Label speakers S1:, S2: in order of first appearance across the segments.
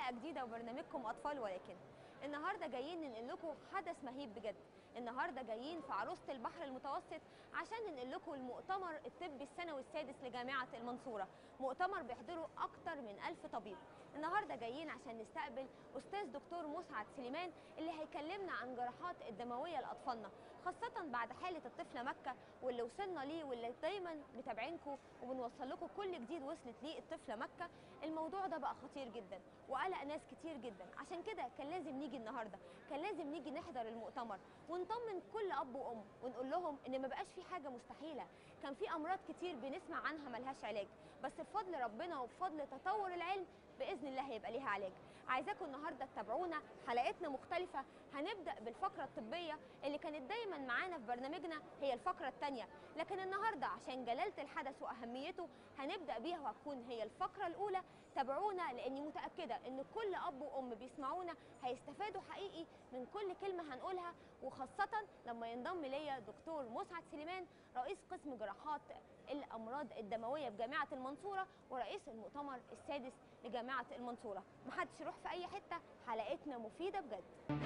S1: حلقه جديده وبرنامجكم اطفال ولكن النهارده جايين ننقل لكم حدث مهيب بجد النهارده جايين في عروسه البحر المتوسط عشان ننقل لكم المؤتمر الطبي السنوي السادس لجامعه المنصوره مؤتمر بيحضره اكتر من ألف طبيب النهارده جايين عشان نستقبل استاذ دكتور مسعد سليمان اللي هيكلمنا عن جراحات الدمويه لاطفالنا خاصه بعد حاله الطفله مكه واللي وصلنا ليه واللي دايما متابعينكم وبنوصل لكم كل جديد وصلت ليه الطفله مكه الموضوع ده بقى خطير جدا وقلق ناس كتير جدا عشان كده كان لازم نيجي النهارده كان لازم نيجي نحضر المؤتمر ونطمن كل اب وام ونقول لهم ان ما بقاش في حاجه مستحيله كان في امراض كتير بنسمع عنها ملهاش علاج بس بفضل ربنا وبفضل تطور العلم باذن الله هيبقى ليها علاج عايزاكم النهارده تتابعونا حلقتنا مختلفه هنبدا بالفقره الطبيه اللي كانت دايما معانا في برنامجنا هي الفقره الثانيه لكن النهارده عشان جلاله الحدث واهميته هنبدا بيها وهتكون هي الفقره الاولى تابعونا لاني متاكده ان كل اب وام بيسمعونا هيستفادوا حقيقي من كل كلمه هنقولها وخاصه لما ينضم ليا دكتور مسعد سليمان رئيس قسم جراحات الامراض الدمويه بجامعه المنصوره ورئيس المؤتمر السادس لجامعه المنصوره محدش يروح في اي حته حلقتنا مفيده بجد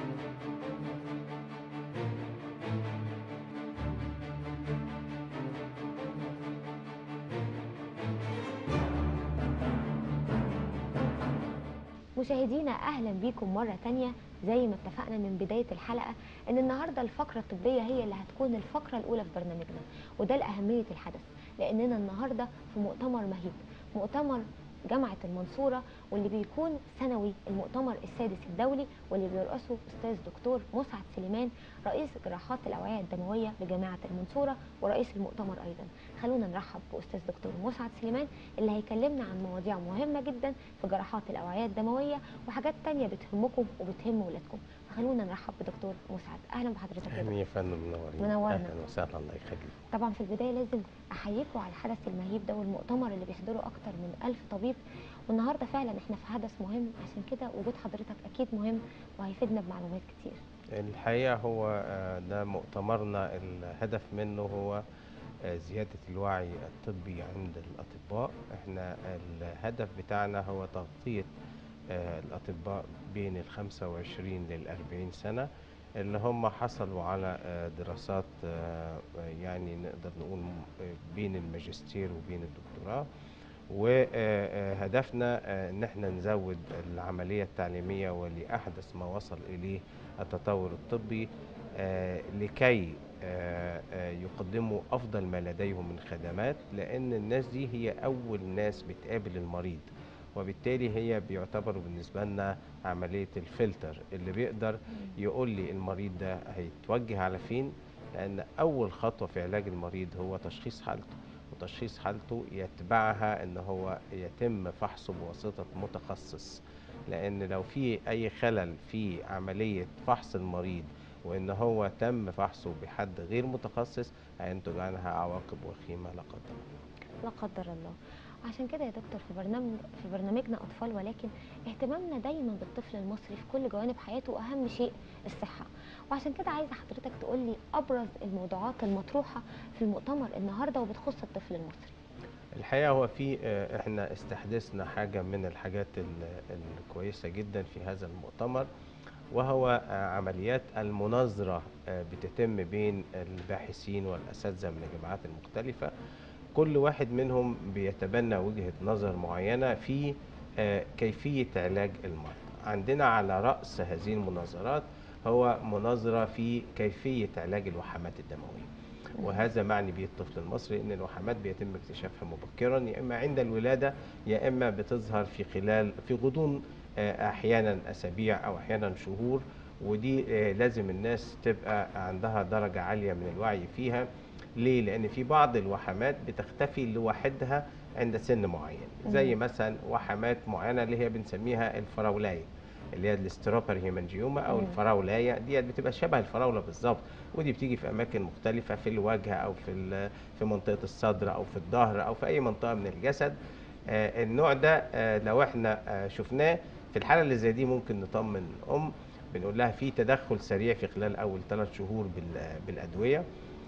S1: مشاهدينا اهلا بيكم مره تانية زي ما اتفقنا من بدايه الحلقه ان النهارده الفقره الطبيه هي اللي هتكون الفقره الاولى في برنامجنا وده لاهميه الحدث لاننا النهارده في مؤتمر مهيب مؤتمر جامعه المنصوره واللي بيكون سنوي المؤتمر السادس الدولي واللي بيرأسه استاذ دكتور مسعد سليمان رئيس جراحات الاوعيه الدمويه بجامعه المنصوره ورئيس المؤتمر ايضا خلونا نرحب باستاذ دكتور مسعد سليمان اللي هيكلمنا عن مواضيع مهمه جدا في جراحات الاوعيه الدمويه وحاجات تانية بتهمكم وبتهم ولادكم فخلونا نرحب بدكتور مسعد اهلا بحضرتك يا
S2: اهلا يا فندم منورين
S1: منورنا.
S2: اهلا وسهلا الله يخليك
S1: طبعا في البدايه لازم احييكم على الحدث المهيب ده والمؤتمر اللي بيحضره اكتر من ألف طبيب والنهارده فعلا احنا في حدث مهم عشان كده وجود حضرتك اكيد مهم وهيفيدنا بمعلومات كتير
S2: الحقيقه هو آه، ده مؤتمرنا الهدف منه هو آه، زياده الوعي الطبي عند الاطباء احنا الهدف بتاعنا هو تغطيه آه، الاطباء بين ال 25 لل 40 سنه اللي هم حصلوا على آه، دراسات آه، يعني نقدر نقول م- آه، بين الماجستير وبين الدكتوراه وهدفنا ان احنا نزود العمليه التعليميه ولاحدث ما وصل اليه التطور الطبي آه، لكي آه، آه، يقدموا افضل ما لديهم من خدمات لان الناس دي هي اول ناس بتقابل المريض وبالتالي هي بيعتبروا بالنسبه لنا عمليه الفلتر اللي بيقدر يقول لي المريض ده هيتوجه على فين لان اول خطوه في علاج المريض هو تشخيص حالته وتشخيص حالته يتبعها ان هو يتم فحصه بواسطه متخصص لان لو في اي خلل في عمليه فحص المريض وان هو تم فحصه بحد غير متخصص هينتج عنها عواقب وخيمه لا قدر الله
S1: لا قدر الله عشان كده يا دكتور في برنامج في برنامجنا اطفال ولكن اهتمامنا دايما بالطفل المصري في كل جوانب حياته واهم شيء الصحه وعشان كده عايزه حضرتك تقول لي ابرز الموضوعات المطروحه في المؤتمر النهارده وبتخص الطفل المصري
S2: الحقيقه هو في آه، احنا استحدثنا حاجه من الحاجات ال- الكويسه جدا في هذا المؤتمر وهو آه، عمليات المناظره آه، بتتم بين الباحثين والاساتذه من الجامعات المختلفه كل واحد منهم بيتبنى وجهه نظر معينه في آه، كيفيه علاج المرض عندنا على راس هذه المناظرات هو مناظره في كيفيه علاج الوحمات الدمويه وهذا معني به الطفل المصري ان الوحمات بيتم اكتشافها مبكرا يا اما عند الولاده يا اما بتظهر في خلال في غضون آه، احيانا اسابيع او احيانا شهور ودي آه، لازم الناس تبقى عندها درجه عاليه من الوعي فيها ليه لان في بعض الوحمات بتختفي لوحدها عند سن معين زي مثلا وحمات معينه اللي هي بنسميها الفراولايه اللي هي الاستروبر هيمانجيوما او
S1: مم.
S2: الفراولايه ديت بتبقى شبه الفراوله بالظبط ودي بتيجي في اماكن مختلفه في الوجه او في ال- في منطقه الصدر او في الظهر او في اي منطقه من الجسد آه، النوع ده آه، لو احنا آه، شفناه في الحاله اللي زي دي ممكن نطمن الام بنقول لها في تدخل سريع في خلال اول ثلاث شهور بال- بالادويه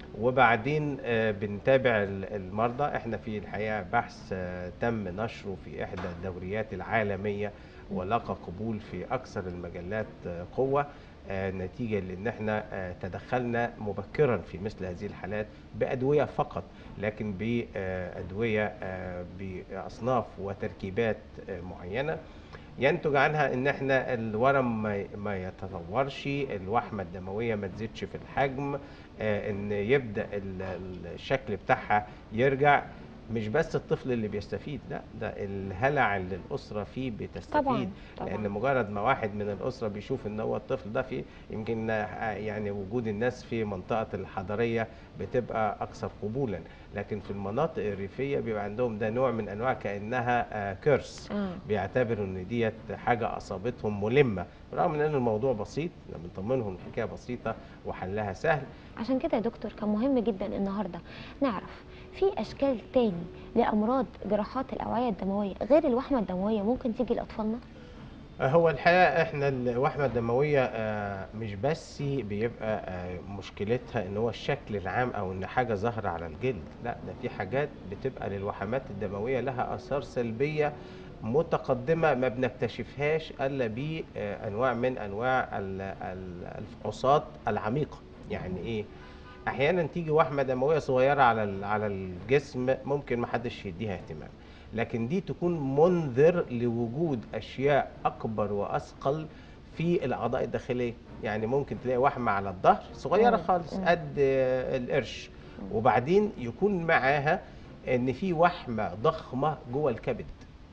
S2: وبعدين آه، بنتابع ال- المرضى احنا في الحقيقه بحث آه، تم نشره في احدى الدوريات العالميه ولقى قبول في اكثر المجلات آه، قوه آه، نتيجه لان احنا آه، تدخلنا مبكرا في مثل هذه الحالات بادويه فقط لكن بادويه آه، باصناف وتركيبات آه، معينه ينتج عنها ان احنا الورم ما ما يتطورش الوحمه الدمويه ما تزيدش في الحجم آه، ان يبدا ال- ال- الشكل بتاعها يرجع مش بس الطفل اللي بيستفيد لا ده الهلع اللي الاسره فيه بتستفيد
S1: طبعا طبعا
S2: لان مجرد ما واحد من الاسره بيشوف ان هو الطفل ده فيه يمكن آه، يعني وجود الناس في منطقه الحضريه بتبقى اكثر قبولا لكن في المناطق الريفيه بيبقى عندهم ده نوع من انواع كانها كيرس
S1: اه
S2: بيعتبروا ان ديت حاجه اصابتهم ملمه رغم ان الموضوع بسيط لما بنطمنهم الحكايه بسيطه وحلها سهل
S1: عشان كده يا دكتور كان مهم جدا النهارده نعرف في اشكال تاني لامراض جراحات الاوعيه الدمويه غير الوحمه الدمويه ممكن تيجي لاطفالنا
S2: هو الحقيقه احنا الوحمه الدمويه آه، مش بس بيبقى آه، مشكلتها ان هو الشكل العام او ان حاجه ظاهره على الجلد لا ده في حاجات بتبقى للوحمات الدمويه لها اثار سلبيه متقدمه ما بنكتشفهاش الا بانواع من انواع ال- ال- الفحوصات العميقه يعني ايه احيانا تيجي وحمه دمويه صغيره على ال- على الجسم ممكن ما حدش يديها اهتمام لكن دي تكون منذر لوجود اشياء اكبر واثقل في الاعضاء الداخليه يعني ممكن تلاقي وحمه على الظهر صغيره
S1: مم.
S2: خالص
S1: مم.
S2: قد آه، القرش
S1: مم.
S2: وبعدين يكون معاها ان في وحمه ضخمه جوه الكبد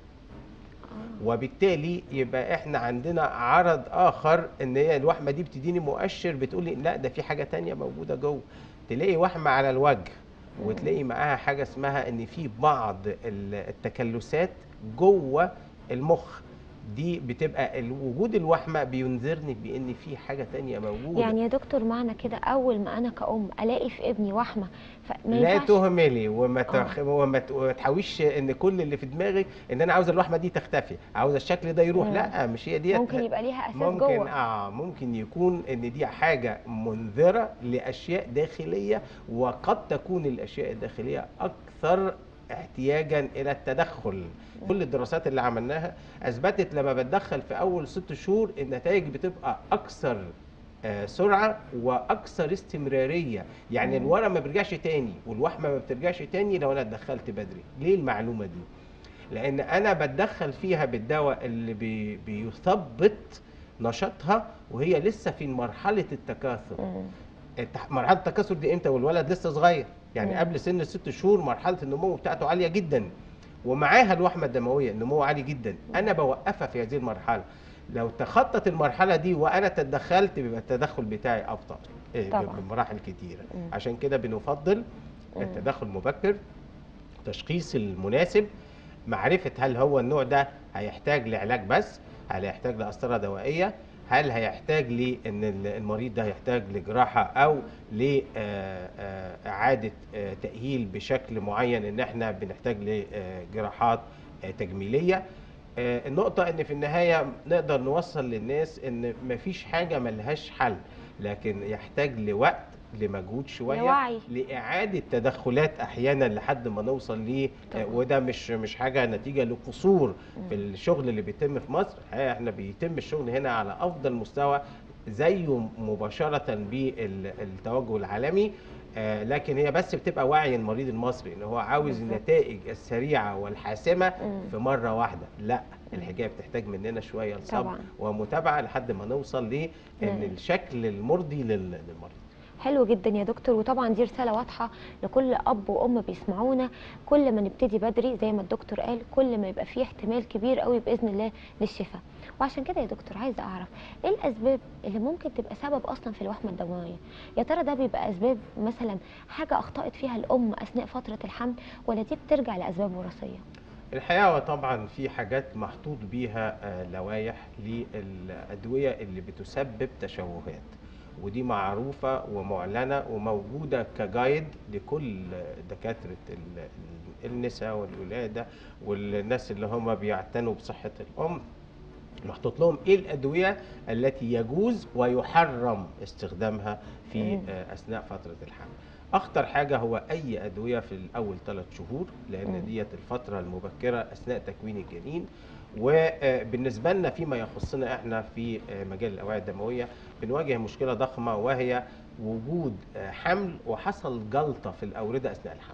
S1: آه.
S2: وبالتالي يبقى احنا عندنا عرض اخر ان هي الوحمه دي بتديني مؤشر بتقول لي لا ده في حاجه تانية موجوده جوه تلاقي وحمه على الوجه وتلاقي معاها حاجه اسمها ان في بعض ال- التكلسات جوه المخ دي بتبقى ال- وجود الوحمه بينذرني بان في حاجه تانية موجوده
S1: يعني يا دكتور معنى كده اول ما انا كأم الاقي في ابني وحمه فما
S2: لا
S1: ينفعش
S2: تهملي وما تخ...
S1: آه.
S2: وما ت- وما تحاوليش ان كل اللي في دماغك ان انا عاوز اللحمه دي تختفي عاوز الشكل ده يروح
S1: مم.
S2: لا مش هي ديت
S1: ممكن يبقى ليها اساس
S2: ممكن
S1: جوه
S2: اه ممكن يكون ان دي حاجه منذره لاشياء داخليه وقد تكون الاشياء الداخليه اكثر احتياجا الى التدخل كل الدراسات اللي عملناها اثبتت لما بتدخل في اول ست شهور النتائج بتبقى اكثر آه، سرعه واكثر استمراريه يعني
S1: مم.
S2: الورم ما بيرجعش تاني والوحمه ما بترجعش تاني لو انا اتدخلت بدري ليه المعلومه دي لان انا بتدخل فيها بالدواء اللي بي بيثبط نشاطها وهي لسه في مرحله التكاثر
S1: مم.
S2: التح- مرحله التكاثر دي امتى والولد لسه صغير يعني
S1: مم.
S2: قبل سن الست شهور مرحله النمو بتاعته عاليه جدا ومعاها الوحمه الدمويه النمو عالي جدا انا بوقفها في هذه المرحله لو تخطت المرحله دي وانا تدخلت بيبقى التدخل بتاعي ابطا إيه،
S1: طبعاً.
S2: بمراحل كتيره
S1: مم.
S2: عشان كده بنفضل
S1: مم.
S2: التدخل المبكر تشخيص المناسب معرفة هل هو النوع ده هيحتاج لعلاج بس هل هيحتاج لقسطرة دوائية هل هيحتاج لأن ال- المريض ده هيحتاج لجراحة أو لإعادة تأهيل بشكل معين إن إحنا بنحتاج لجراحات آه، تجميلية آه، النقطة إن في النهاية نقدر نوصل للناس إن مفيش حاجة ملهاش حل لكن يحتاج لوقت لمجهود شوية
S1: لوعي.
S2: لاعاده تدخلات احيانا لحد ما نوصل ليه
S1: طبعاً.
S2: آه، وده مش مش حاجه نتيجه لقصور
S1: مم.
S2: في الشغل اللي بيتم في مصر الحقيقة احنا بيتم الشغل هنا على افضل مستوى زيه مباشره بالتوجه العالمي آه، لكن هي بس بتبقى وعي المريض المصري ان هو عاوز
S1: بالظبط.
S2: النتائج السريعه والحاسمه
S1: مم.
S2: في مره واحده لا الحكايه بتحتاج مننا شويه صبر
S1: طبعاً.
S2: ومتابعه لحد ما نوصل لان
S1: مم.
S2: الشكل المرضي لل- للمريض
S1: حلو جدا يا دكتور وطبعا دي رساله واضحه لكل اب وام بيسمعونا كل ما نبتدي بدري زي ما الدكتور قال كل ما يبقى فيه احتمال كبير قوي باذن الله للشفاء وعشان كده يا دكتور عايزه اعرف ايه الاسباب اللي ممكن تبقى سبب اصلا في الوحمه الدمويه يا ترى ده بيبقى اسباب مثلا حاجه اخطات فيها الام اثناء فتره الحمل ولا دي بترجع لاسباب وراثيه
S2: الحقيقه هو طبعا في حاجات محطوط بيها آه، لوائح للادويه اللي بتسبب تشوهات ودي معروفه ومعلنه وموجوده كجايد لكل دكاتره ال- ال- النساء والولاده والناس اللي هم بيعتنوا بصحه الام محطوط لهم ايه الادويه التي يجوز ويحرم استخدامها في
S1: مم.
S2: آه، اثناء فتره الحمل اخطر حاجه هو اي ادويه في الاول ثلاث شهور
S1: مم.
S2: لان ديت الفتره المبكره اثناء تكوين الجنين وبالنسبه لنا فيما يخصنا احنا في آه، مجال الاوعيه الدمويه بنواجه مشكله ضخمه وهي وجود آه، حمل وحصل جلطه في الاورده اثناء الحمل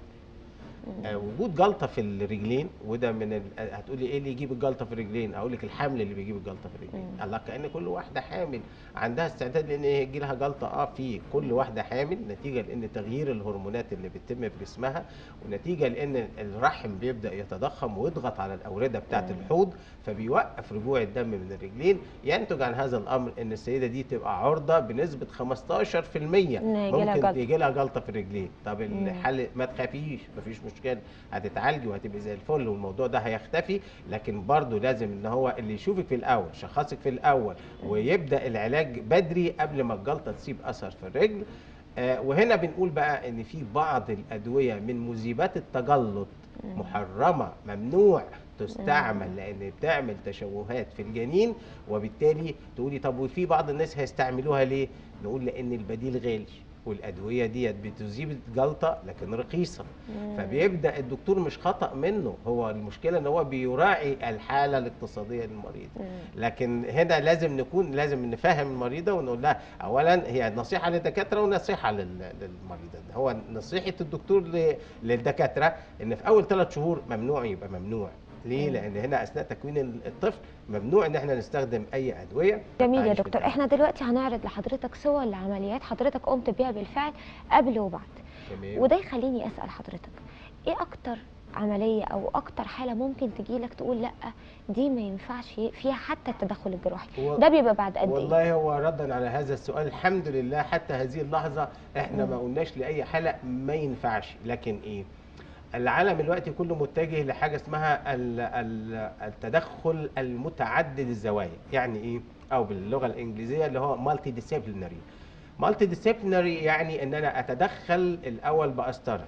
S2: آه، وجود جلطه في الرجلين وده من ال... آه، هتقولي ايه اللي يجيب الجلطه في الرجلين اقول لك الحمل اللي بيجيب الجلطه في الرجلين
S1: مم.
S2: الله كان كل واحده حامل عندها استعداد لان يجي لها جلطه اه في كل واحده حامل نتيجه لان تغيير الهرمونات اللي بتتم في جسمها ونتيجه لان الرحم بيبدا يتضخم ويضغط على الاورده بتاعه
S1: مم.
S2: الحوض فبيوقف رجوع الدم من الرجلين ينتج عن هذا الامر ان السيده دي تبقى عرضه بنسبه 15%
S1: إن يجي لها
S2: ممكن
S1: جلطة.
S2: يجي لها جلطه في الرجلين طب
S1: مم.
S2: الحل ما تخافيش مفيش مشكله هتتعالجي وهتبقي زي الفل والموضوع ده هيختفي لكن برضه لازم ان هو اللي يشوفك في الاول شخصك في الاول ويبدا العلاج بدري قبل ما الجلطه تسيب اثر في الرجل آه وهنا بنقول بقى ان في بعض الادويه من مذيبات التجلط محرمه ممنوع تستعمل لان بتعمل تشوهات في الجنين وبالتالي تقولي طب وفي بعض الناس هيستعملوها ليه نقول لان البديل غالي والادويه ديت بتذيب الجلطه لكن رخيصه فبيبدا الدكتور مش خطا منه هو المشكله ان هو بيراعي الحاله الاقتصاديه للمريض لكن هنا لازم نكون لازم نفهم المريضه ونقول لها اولا هي نصيحه للدكاتره ونصيحه لل- للمريضه هو نصيحه الدكتور ل- للدكاتره ان في اول ثلاث شهور ممنوع يبقى ممنوع ليه؟
S1: مم.
S2: لان هنا اثناء تكوين الطفل ممنوع ان احنا نستخدم اي ادويه
S1: جميل يا
S2: تعيش في
S1: دكتور
S2: الحياة.
S1: احنا دلوقتي هنعرض لحضرتك صور لعمليات حضرتك قمت بيها بالفعل قبل وبعد
S2: تمام.
S1: وده يخليني اسال حضرتك ايه اكتر عمليه او اكتر حاله ممكن تجي لك تقول لا دي ما ينفعش فيها حتى التدخل الجراحي
S2: هو-
S1: ده بيبقى بعد قد ايه
S2: والله هو ردا على هذا السؤال الحمد لله حتى هذه اللحظه احنا
S1: مم.
S2: ما قلناش لاي حاله ما ينفعش لكن ايه العالم دلوقتي كله متجه لحاجه اسمها ال- ال- التدخل المتعدد الزوايا يعني ايه او باللغه الانجليزيه اللي هو مالتي ديسيبلينري مالتي ديسيبلينري يعني ان انا اتدخل الاول بقسطره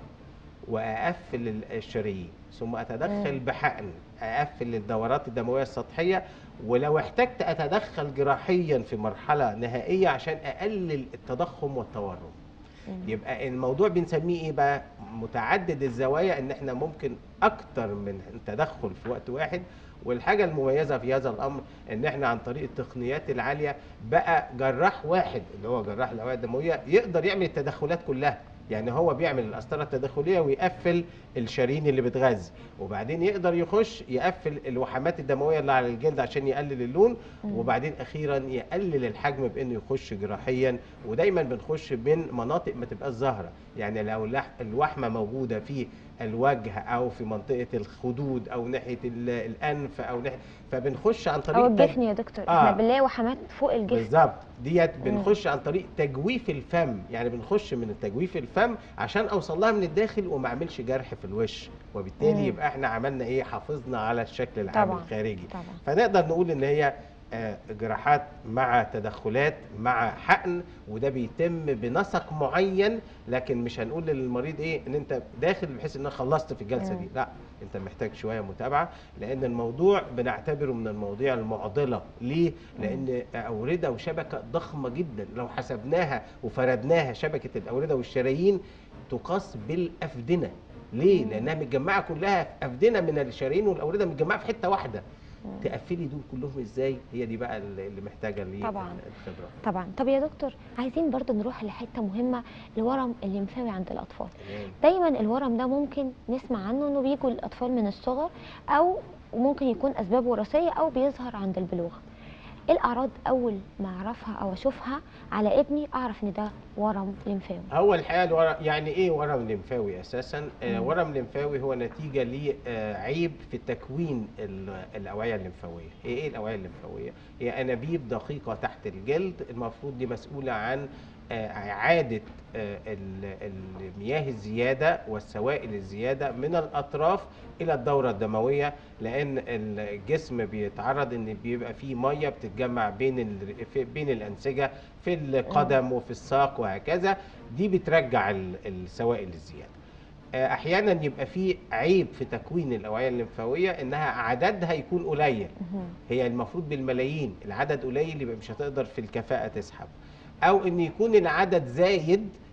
S2: واقفل ال- الشرايين ثم اتدخل
S1: مم.
S2: بحقن اقفل الدورات الدمويه السطحيه ولو احتجت اتدخل جراحيا في مرحله نهائيه عشان اقلل التضخم والتورم
S1: مم.
S2: يبقى الموضوع بنسميه ايه بقى متعدد الزوايا ان احنا ممكن اكتر من تدخل في وقت واحد والحاجه المميزه في هذا الامر ان احنا عن طريق التقنيات العاليه بقى جراح واحد اللي هو جراح الاوعيه الدمويه يقدر يعمل التدخلات كلها يعني هو بيعمل القسطره التداخليه ويقفل الشرايين اللي بتغذي وبعدين يقدر يخش يقفل الوحمات الدمويه اللي على الجلد عشان يقلل اللون
S1: مم.
S2: وبعدين اخيرا يقلل الحجم بانه يخش جراحيا ودايما بنخش من مناطق ما تبقاش ظاهره يعني لو اللح- الوحمه موجوده في الوجه او في منطقه الخدود او ناحيه ال- الانف او ناحيه فبنخش عن طريق
S1: او
S2: تج-
S1: الجفن يا دكتور
S2: آه.
S1: احنا بنلاقي وحمات فوق الجفن
S2: بالظبط ديت بنخش عن طريق تجويف الفم يعني بنخش من تجويف الفم عشان اوصل لها من الداخل وما اعملش جرح في الوش وبالتالي
S1: مم.
S2: يبقى احنا عملنا ايه حافظنا على الشكل العام
S1: طبعا.
S2: الخارجي
S1: طبعا
S2: فنقدر نقول ان هي آه، جراحات مع تدخلات مع حقن وده بيتم بنسق معين لكن مش هنقول للمريض ايه ان انت داخل بحيث ان انا خلصت في الجلسه
S1: مم.
S2: دي لا انت محتاج شويه متابعه لان الموضوع بنعتبره من المواضيع المعضله ليه لان اورده وشبكه ضخمه جدا لو حسبناها وفردناها شبكه الاورده والشرايين تقاس بالافدنه ليه
S1: مم.
S2: لانها متجمعه كلها في افدنه من الشرايين والاورده متجمعه في حته واحده
S1: مم.
S2: تقفلي دول كلهم ازاي هي دي بقى اللي اللي محتاجه ليه
S1: طبعاً.
S2: الخبره
S1: طبعا طب يا دكتور عايزين برضو نروح لحته مهمه الورم الليمفاوي عند الاطفال
S2: تمام
S1: دايما الورم ده ممكن نسمع عنه انه بيجوا الاطفال من الصغر او ممكن يكون اسباب وراثيه او بيظهر عند البلوغ ايه الاعراض اول ما اعرفها او اشوفها على ابني اعرف ان ده ورم ليمفاوي
S2: هو الحقيقه الورم يعني ايه ورم لمفاوي اساسا آه
S1: مم.
S2: ورم لمفاوي هو نتيجه لعيب في تكوين ال- الاوعيه الليمفاويه ايه ايه الاوعيه الليمفاويه هي انابيب دقيقه تحت الجلد المفروض دي مسؤوله عن آه، اعاده آه، ال- المياه الزياده والسوائل الزياده من الاطراف الى الدوره الدمويه لان الجسم بيتعرض ان بيبقى فيه ميه بتتجمع بين ال- في- بين الانسجه في القدم وفي الساق وهكذا دي بترجع ال- السوائل الزياده آه، احيانا يبقى في عيب في تكوين الاوعيه الليمفاويه انها عددها يكون قليل
S1: مهم.
S2: هي المفروض بالملايين العدد قليل يبقى مش هتقدر في الكفاءه تسحب او ان يكون العدد زايد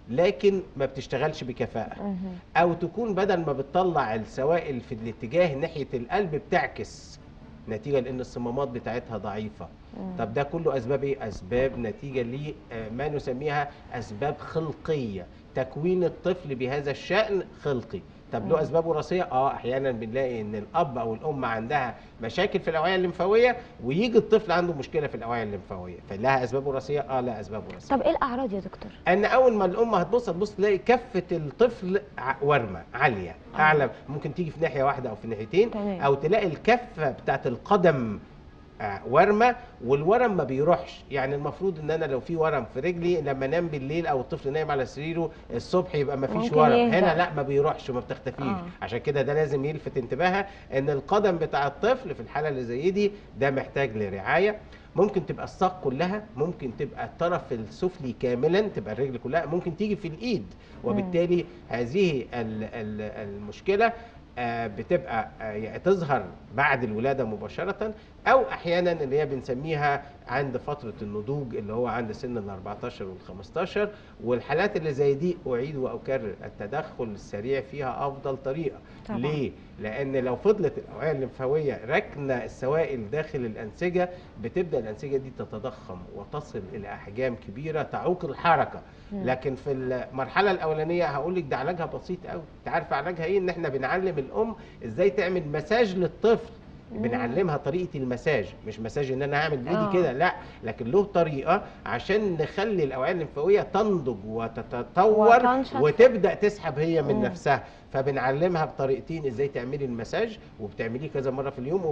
S2: لكن ما بتشتغلش بكفاءه
S3: مهم.
S2: او تكون بدل ما بتطلع السوائل في الاتجاه ناحيه القلب بتعكس نتيجه لان الصمامات بتاعتها ضعيفه
S3: مم.
S2: طب ده كله اسباب ايه اسباب نتيجه لما نسميها اسباب خلقيه تكوين الطفل بهذا الشان خلقي طب له
S3: مم.
S2: اسباب وراثيه اه احيانا بنلاقي ان الاب او الام عندها مشاكل في الاوعيه الليمفاويه ويجي الطفل عنده مشكله في الاوعيه الليمفاويه فلها اسباب وراثيه اه لها اسباب وراثيه
S3: طب ايه الاعراض يا دكتور
S2: ان اول ما الام هتبص هتبص تلاقي كفه الطفل ع- ورمه عاليه
S3: آه.
S2: اعلى ممكن تيجي في ناحيه واحده او في ناحيتين
S3: تمام.
S2: او تلاقي الكفه بتاعت القدم آه، ورمه والورم ما بيروحش يعني المفروض ان انا لو في ورم في رجلي لما انام بالليل او الطفل نايم على سريره الصبح يبقى ما فيش
S3: ممكن
S2: ورم
S3: يهدى.
S2: هنا لا ما بيروحش وما بتختفيش
S3: آه.
S2: عشان كده ده لازم يلفت انتباهها ان القدم بتاع الطفل في الحاله اللي زي دي ده محتاج لرعايه ممكن تبقى الساق كلها ممكن تبقى الطرف السفلي كاملا تبقى الرجل كلها ممكن تيجي في الايد وبالتالي هذه ال- ال- المشكله آه، بتبقى آه، يعني تظهر بعد الولاده مباشره او احيانا اللي هي بنسميها عند فتره النضوج اللي هو عند سن ال 14 وال 15 والحالات اللي زي دي اعيد واكرر التدخل السريع فيها افضل طريقه
S3: طبعاً.
S2: ليه؟ لان لو فضلت الاوعيه الليمفاويه راكنه السوائل داخل الانسجه بتبدا الانسجه دي تتضخم وتصل الى احجام كبيره تعوق الحركه
S3: مم.
S2: لكن في المرحله الاولانيه هقول لك ده علاجها بسيط قوي انت عارفه علاجها ايه ان احنا بنعلم الام ازاي تعمل مساج للطفل
S3: مم.
S2: بنعلمها طريقه المساج مش مساج ان انا هعمل بايدي
S3: آه.
S2: كده لا لكن له طريقه عشان نخلي الاوعيه الليمفاويه تنضج وتتطور
S3: وتنشط.
S2: وتبدا تسحب هي من
S3: مم.
S2: نفسها فبنعلمها بطريقتين ازاي تعملي المساج وبتعمليه كذا مره في اليوم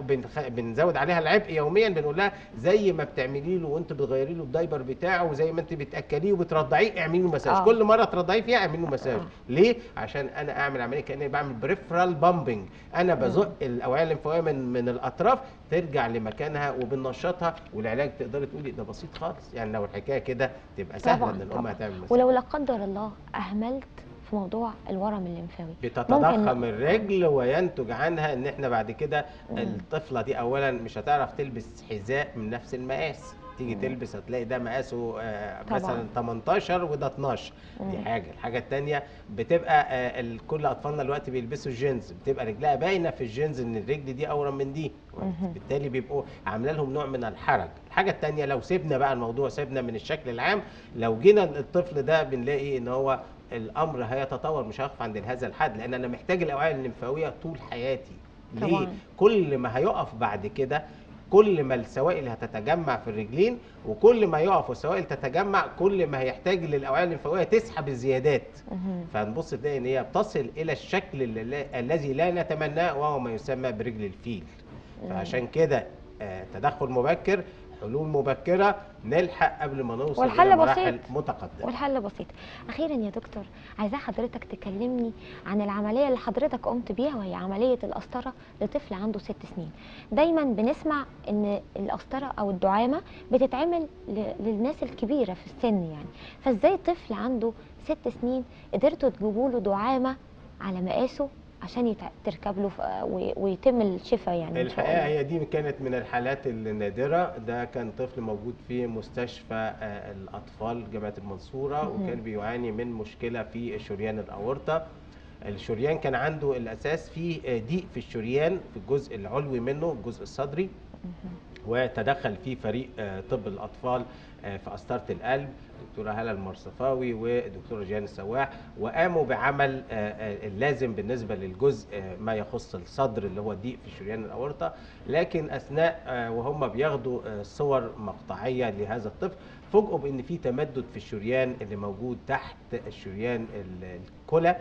S2: وبنزود عليها العبء يوميا بنقول لها زي ما بتعملي له وانت بتغيري له الدايبر بتاعه وزي ما انت بتاكليه وبترضعيه اعملي له مساج
S3: آه.
S2: كل مره ترضعيه فيها اعملي له مساج
S3: آه.
S2: ليه عشان انا اعمل عمليه كاني بعمل بريفرال بامبنج انا بزق الاوعيه الليمفاويه من من الاطراف ترجع لمكانها وبننشطها والعلاج تقدري تقولي ده بسيط خالص يعني لو الحكايه كده تبقى سهله
S3: طبعاً،
S2: ان الام
S3: طبعاً.
S2: هتعمل مساج
S3: ولو لا قدر الله اهملت في موضوع الورم الليمفاوي
S2: بتتضخم الرجل وينتج عنها ان احنا بعد كده
S3: مم.
S2: الطفله دي اولا مش هتعرف تلبس حذاء من نفس المقاس تيجي
S3: مم.
S2: تلبس هتلاقي ده مقاسه آه،
S3: طبعاً.
S2: مثلا 18 وده 12 دي
S3: مم.
S2: حاجه الحاجه الثانيه بتبقى آه، ال- كل اطفالنا دلوقتي بيلبسوا الجينز بتبقى رجلها باينه في الجينز ان الرجل دي اورم من دي
S3: مهم.
S2: بالتالي بيبقوا عامله لهم نوع من الحرج الحاجه الثانيه لو سيبنا بقى الموضوع سيبنا من الشكل العام لو جينا الطفل ده بنلاقي ان هو الامر هيتطور مش هيقف عند هذا الحد لان انا محتاج الاوعيه الليمفاويه طول حياتي ليه
S3: طبعاً.
S2: كل ما هيقف بعد كده كل ما السوائل هتتجمع في الرجلين وكل ما يقف والسوائل تتجمع كل ما هيحتاج للاوعيه الليمفاويه تسحب الزيادات
S3: مهم.
S2: فنبص تلاقي ان هي بتصل الى الشكل الل- الذي لا نتمناه وهو ما يسمى برجل الفيل فعشان كده آه، تدخل مبكر حلول مبكره نلحق قبل ما نوصل
S3: والحل
S2: الى مراحل
S3: بسيط.
S2: متقدمه
S3: والحل بسيط اخيرا يا دكتور عايزاه حضرتك تكلمني عن العمليه اللي حضرتك قمت بيها وهي عمليه القسطره لطفل عنده ست سنين دايما بنسمع ان القسطره او الدعامه بتتعمل ل- للناس الكبيره في السن يعني فازاي طفل عنده ست سنين قدرتوا تجيبوا له دعامه على مقاسه عشان يتع- تركب له ف- وي- ويتم الشفاء يعني إن شاء
S2: الحقيقه
S3: الله.
S2: هي دي كانت من الحالات النادره ده كان طفل موجود في مستشفى آه، الاطفال جامعه المنصوره
S3: مهم.
S2: وكان بيعاني من مشكله في شريان الاورطه الشريان كان عنده الاساس في آه، ضيق في الشريان في الجزء العلوي منه الجزء الصدري
S3: مهم.
S2: وتدخل فيه فريق آه، طب الاطفال آه، في قسطره القلب دكتوره هاله المرصفاوي ودكتوره جيهان السواح وقاموا بعمل آه، آه، اللازم بالنسبه للجزء آه، ما يخص الصدر اللي هو ضيق في شريان الاورطه لكن اثناء آه، وهم بياخدوا آه، صور مقطعيه لهذا الطفل فوجئوا بان في تمدد في الشريان اللي موجود تحت الشريان ال- الكلى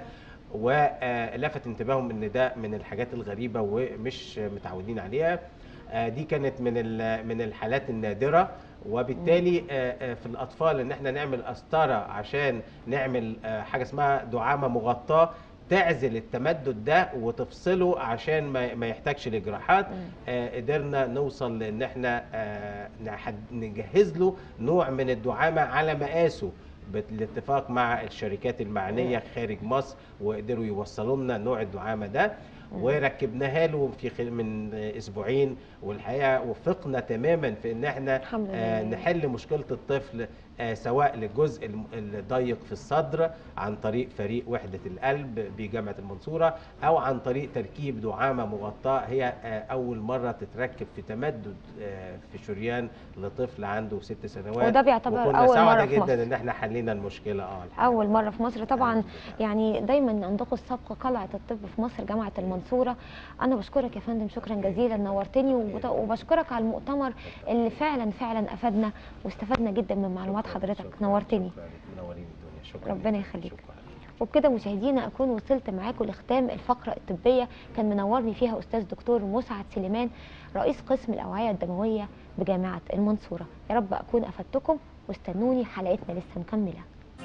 S2: ولفت انتباههم ان ده من الحاجات الغريبه ومش متعودين عليها آه، دي كانت من ال- من الحالات النادره وبالتالي آه، آه، في الاطفال ان احنا نعمل قسطره عشان نعمل آه، حاجه اسمها دعامه مغطاه تعزل التمدد ده وتفصله عشان ما ما يحتاجش لجراحات
S3: مم.
S2: آه، قدرنا نوصل لان احنا آه، نحد- نجهز له نوع من الدعامه على مقاسه بالاتفاق مع الشركات المعنيه خارج مصر وقدروا يوصلوا لنا نوع الدعامه ده وركبناها له في خل- من اسبوعين والحقيقه وفقنا تماما في ان احنا
S3: الحمد
S2: آه،
S3: لله.
S2: نحل مشكله الطفل آه، سواء للجزء الم- الضيق في الصدر عن طريق فريق وحدة القلب بجامعة المنصورة أو عن طريق تركيب دعامة مغطاة هي آه، أول مرة تتركب في تمدد آه، في شريان لطفل عنده ست سنوات
S3: وده بيعتبر
S2: وكنا
S3: أول مرة
S2: سعداء
S3: في مصر.
S2: جدا إن احنا حلينا المشكلة اه الحمد
S3: اول مره في مصر طبعا
S2: الحمد لله.
S3: يعني دايما عندكم السابقه قلعه الطب في مصر جامعه المنصوره انا بشكرك يا فندم شكرا جزيلا نورتني وبت- وبشكرك على المؤتمر اللي فعلا فعلا افادنا واستفدنا جدا من معلومات
S2: شكراً-
S3: حضرتك
S2: شكراً-
S3: نورتني
S2: شكراً لك، منورين الدنيا شكرا
S3: ربنا
S2: لك.
S3: يخليك.
S2: شكرا
S3: وبكده مشاهدينا اكون وصلت معاكم لختام الفقره الطبيه كان منورني فيها استاذ دكتور مسعد سليمان رئيس قسم الاوعيه الدمويه بجامعه المنصوره يا رب اكون افدتكم واستنوني حلقتنا لسه مكمله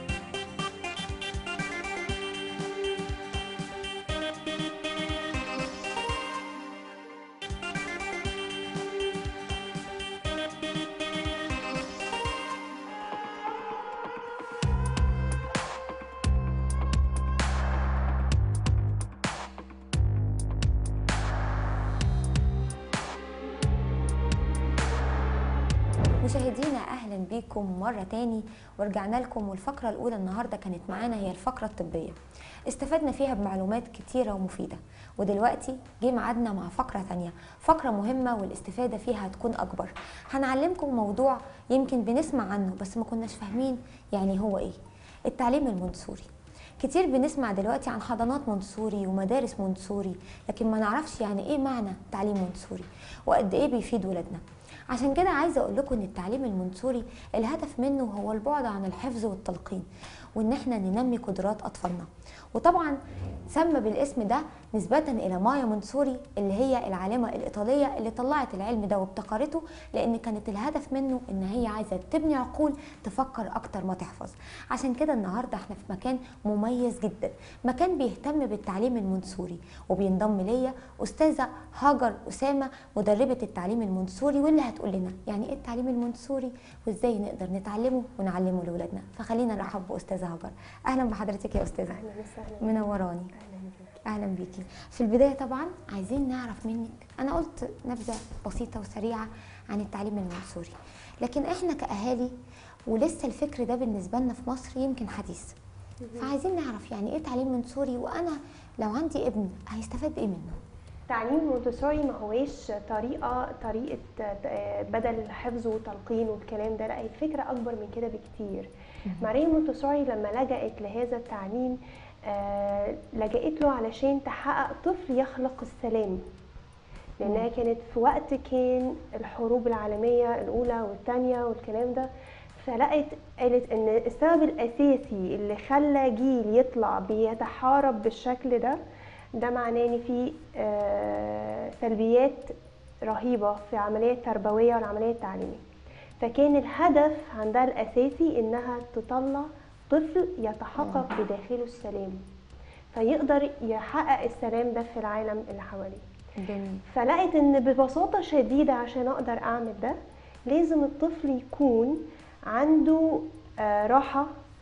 S3: مشاهدينا اهلا بيكم مره تاني ورجعنا لكم والفقره الاولى النهارده كانت معانا هي الفقره الطبيه استفدنا فيها بمعلومات كتيره ومفيده ودلوقتي جه ميعادنا مع فقره تانية فقره مهمه والاستفاده فيها هتكون اكبر هنعلمكم موضوع يمكن بنسمع عنه بس ما كناش فاهمين يعني هو ايه التعليم المنصوري كتير بنسمع دلوقتي عن حضانات منصوري ومدارس منصوري لكن ما نعرفش يعني ايه معنى تعليم منصوري وقد ايه بيفيد ولادنا عشان كده عايزه اقول لكم ان التعليم المنصوري الهدف منه هو البعد عن الحفظ والتلقين وان احنا ننمي قدرات اطفالنا وطبعا سمى بالاسم ده نسبة إلى مايا منصوري اللي هي العالمة الإيطالية اللي طلعت العلم ده وابتكرته لأن كانت الهدف منه إن هي عايزة تبني عقول تفكر أكتر ما تحفظ عشان كده النهاردة احنا في مكان مميز جدا مكان بيهتم بالتعليم المنصوري وبينضم ليا أستاذة هاجر أسامة مدربة التعليم المنصوري واللي هتقول لنا يعني إيه التعليم المنصوري وإزاي نقدر نتعلمه ونعلمه لأولادنا فخلينا نرحب بأستاذة هاجر أهلا بحضرتك يا أستاذة
S4: اهلا وسهلا
S3: منوراني
S4: اهلا بيك
S3: اهلا بيكي في البدايه طبعا عايزين نعرف منك انا قلت نبذه بسيطه وسريعه عن التعليم المنصوري لكن احنا كاهالي ولسه الفكر ده بالنسبه لنا في مصر يمكن حديث فعايزين نعرف يعني ايه تعليم منصوري وانا لو عندي ابن هيستفاد ايه منه
S4: تعليم مونتسوري ما هواش طريقه طريقه آه، بدل الحفظ والتلقين والكلام ده لا الفكره اكبر من كده بكتير ماريا مونتسوري لما لجأت لهذا التعليم آه، لجأت له علشان تحقق طفل يخلق السلام لانها كانت في وقت كان الحروب العالميه الاولى والثانيه والكلام ده فلقت قالت ان السبب الاساسي اللي خلى جيل يطلع بيتحارب بالشكل ده ده معناه ان في آه، سلبيات رهيبه في العمليه التربويه والعمليه التعليميه فكان الهدف عندها الاساسي انها تطلع طفل يتحقق بداخله السلام فيقدر يحقق السلام ده في العالم اللي حواليه
S3: جميل
S4: فلقيت ان ببساطه شديده عشان اقدر اعمل ده لازم الطفل يكون عنده آه، راحه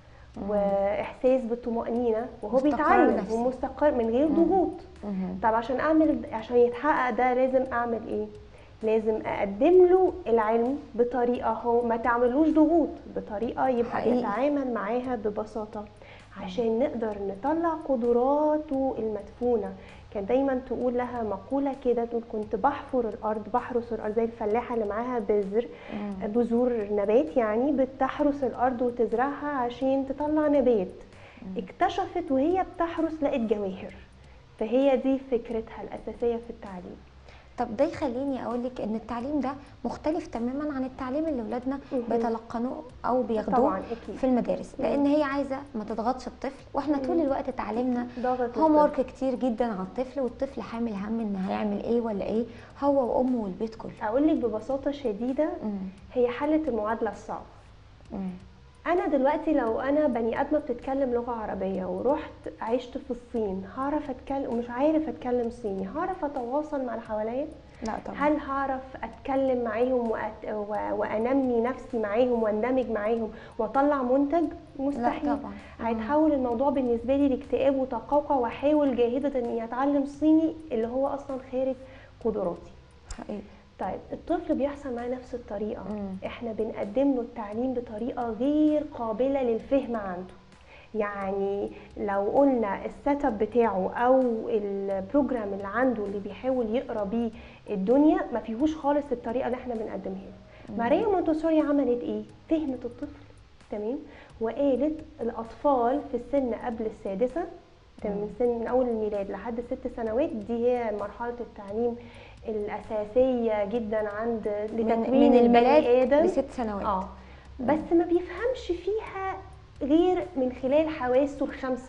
S4: واحساس بالطمانينه وهو
S3: مستقر
S4: بيتعلم
S3: نفسي.
S4: ومستقر من غير ضغوط
S3: مهم.
S4: طب عشان اعمل عشان يتحقق ده لازم اعمل ايه لازم اقدم له العلم بطريقه هو ما تعملوش ضغوط بطريقه يبقى
S3: حقيقي.
S4: يتعامل معاها ببساطه عشان نقدر نطلع قدراته المدفونه كان دايما تقول لها مقوله كده تقول كنت بحفر الارض بحرس الارض زي الفلاحه اللي معاها بذر بذور نبات يعني بتحرس الارض وتزرعها عشان تطلع نبات اكتشفت وهي بتحرس لقت جواهر فهي دي فكرتها الاساسيه في التعليم
S3: طب ده يخليني اقول لك ان التعليم ده مختلف تماما عن التعليم اللي اولادنا
S4: مهم.
S3: بيتلقنوه او بياخدوه
S4: طبعا اكيد
S3: في المدارس لان هي عايزه ما تضغطش الطفل واحنا طول الوقت اتعلمنا
S4: ضغط
S3: هوم
S4: الطفل.
S3: ورك كتير جدا على الطفل والطفل حامل هم ان هيعمل ايه ولا ايه هو وامه والبيت كله
S4: اقول لك ببساطه شديده
S3: مم.
S4: هي حلت المعادله الصعبه
S3: مم.
S4: انا دلوقتي لو انا بني ادمه بتتكلم لغه عربيه ورحت عشت في الصين هعرف اتكلم ومش عارف اتكلم صيني هعرف اتواصل مع اللي حواليا
S3: لا طبعا
S4: هل هعرف اتكلم معاهم وأت... و... وانمي نفسي معاهم واندمج معاهم واطلع منتج مستحيل
S3: طبعا.
S4: هيتحول الموضوع بالنسبه لي لاكتئاب وتقوقع واحاول جاهده اني اتعلم صيني اللي هو اصلا خارج قدراتي
S3: حقيقي
S4: طيب الطفل بيحصل معاه نفس الطريقه
S3: مم.
S4: احنا بنقدم له التعليم بطريقه غير قابله للفهم عنده يعني لو قلنا السيت اب بتاعه او البروجرام اللي عنده اللي بيحاول يقرا بيه الدنيا ما فيهوش خالص الطريقه اللي احنا بنقدمها له ماريا مونتسوري عملت ايه فهمت الطفل تمام وقالت الاطفال في السن قبل السادسه تمام من سن من اول الميلاد لحد ست سنوات دي هي مرحله التعليم الاساسيه جدا عند
S3: من,
S4: لتكوين
S3: من
S4: البني
S3: البلاد
S4: ادم
S3: لست سنوات
S4: اه بس ما بيفهمش فيها غير من خلال حواسه الخمسه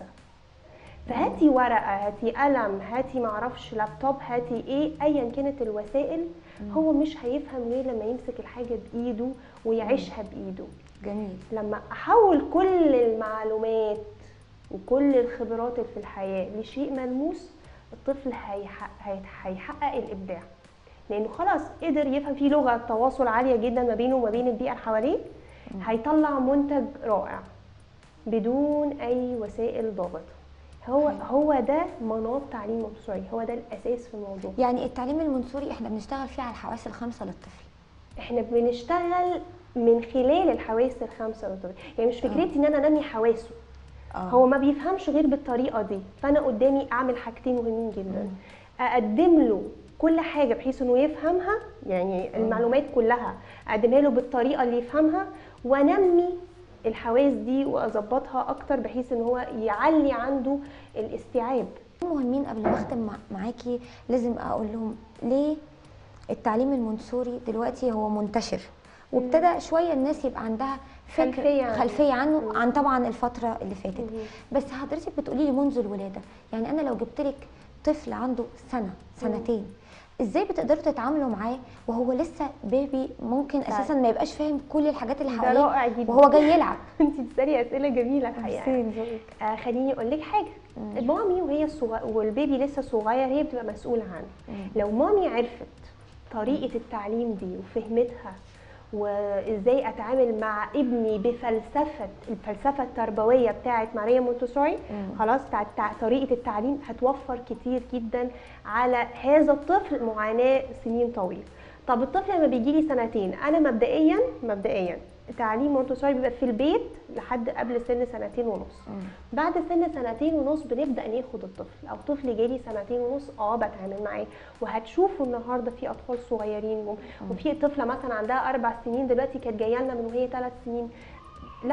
S4: فهاتي ورقه هاتي قلم هاتي معرفش لابتوب هاتي ايه ايا كانت الوسائل هو مش هيفهم غير لما يمسك الحاجه بايده ويعيشها بايده
S3: جميل
S4: لما احول كل المعلومات وكل الخبرات اللي في الحياه لشيء ملموس الطفل هيحقق, هيحقق الابداع لانه خلاص قدر يفهم في لغه تواصل عاليه جدا ما بينه وما بين البيئه اللي حواليه هيطلع منتج رائع بدون اي وسائل ضاغطه هو هو ده مناط تعليم موسوعي هو ده الاساس في الموضوع
S3: يعني التعليم المنصوري احنا بنشتغل فيه على الحواس الخمسه للطفل
S4: احنا بنشتغل من خلال الحواس الخمسه للطفل يعني مش فكرتي ان انا انمي حواسه
S3: آه.
S4: هو ما بيفهمش غير بالطريقه دي فانا قدامي اعمل حاجتين مهمين جدا اقدم له كل حاجه بحيث انه يفهمها يعني المعلومات كلها اقدمها له بالطريقه اللي يفهمها وانمي الحواس دي واظبطها اكتر بحيث ان هو يعلي عنده الاستيعاب
S3: مهمين قبل ما اختم مع- معاكي لازم اقول لهم ليه التعليم المنصوري دلوقتي هو منتشر وابتدى شويه الناس يبقى عندها فكر
S4: خلفية عنه.
S3: خلفيه عنه
S4: مم.
S3: عن طبعا الفتره اللي فاتت
S4: مم.
S3: بس حضرتك بتقولي لي منذ الولاده يعني انا لو جبت لك طفل عنده سنه سنتين ازاي بتقدروا تتعاملوا معاه وهو لسه بيبي ممكن
S4: طيب.
S3: اساسا ما يبقاش فاهم كل الحاجات اللي
S4: ده
S3: حواليه
S4: رائع جدا
S3: وهو جاي يلعب
S4: انت بتسالي اسئله جميله الحقيقه آه خليني اقول لك حاجه المامي وهي صغير والبيبي لسه صغير هي بتبقى مسؤوله عنه لو مامي عرفت طريقه التعليم دي وفهمتها وازاي اتعامل مع ابني بفلسفه الفلسفه التربويه بتاعه ماريا مونتسوري خلاص بتاعت تع- طريقه التعليم هتوفر كتير جدا على هذا الطفل معاناه سنين طويله طب الطفل لما بيجي لي سنتين انا مبدئيا مبدئيا تعليم مونتسوري بيبقى في البيت لحد قبل سن سنتين ونص بعد سن سنتين ونص بنبدا ناخد الطفل او طفل جالي سنتين ونص اه بتعامل معاه وهتشوفوا النهارده في اطفال صغيرين جم وفي طفله مثلا عندها اربع سنين دلوقتي كانت جايه لنا من وهي ثلاث سنين لا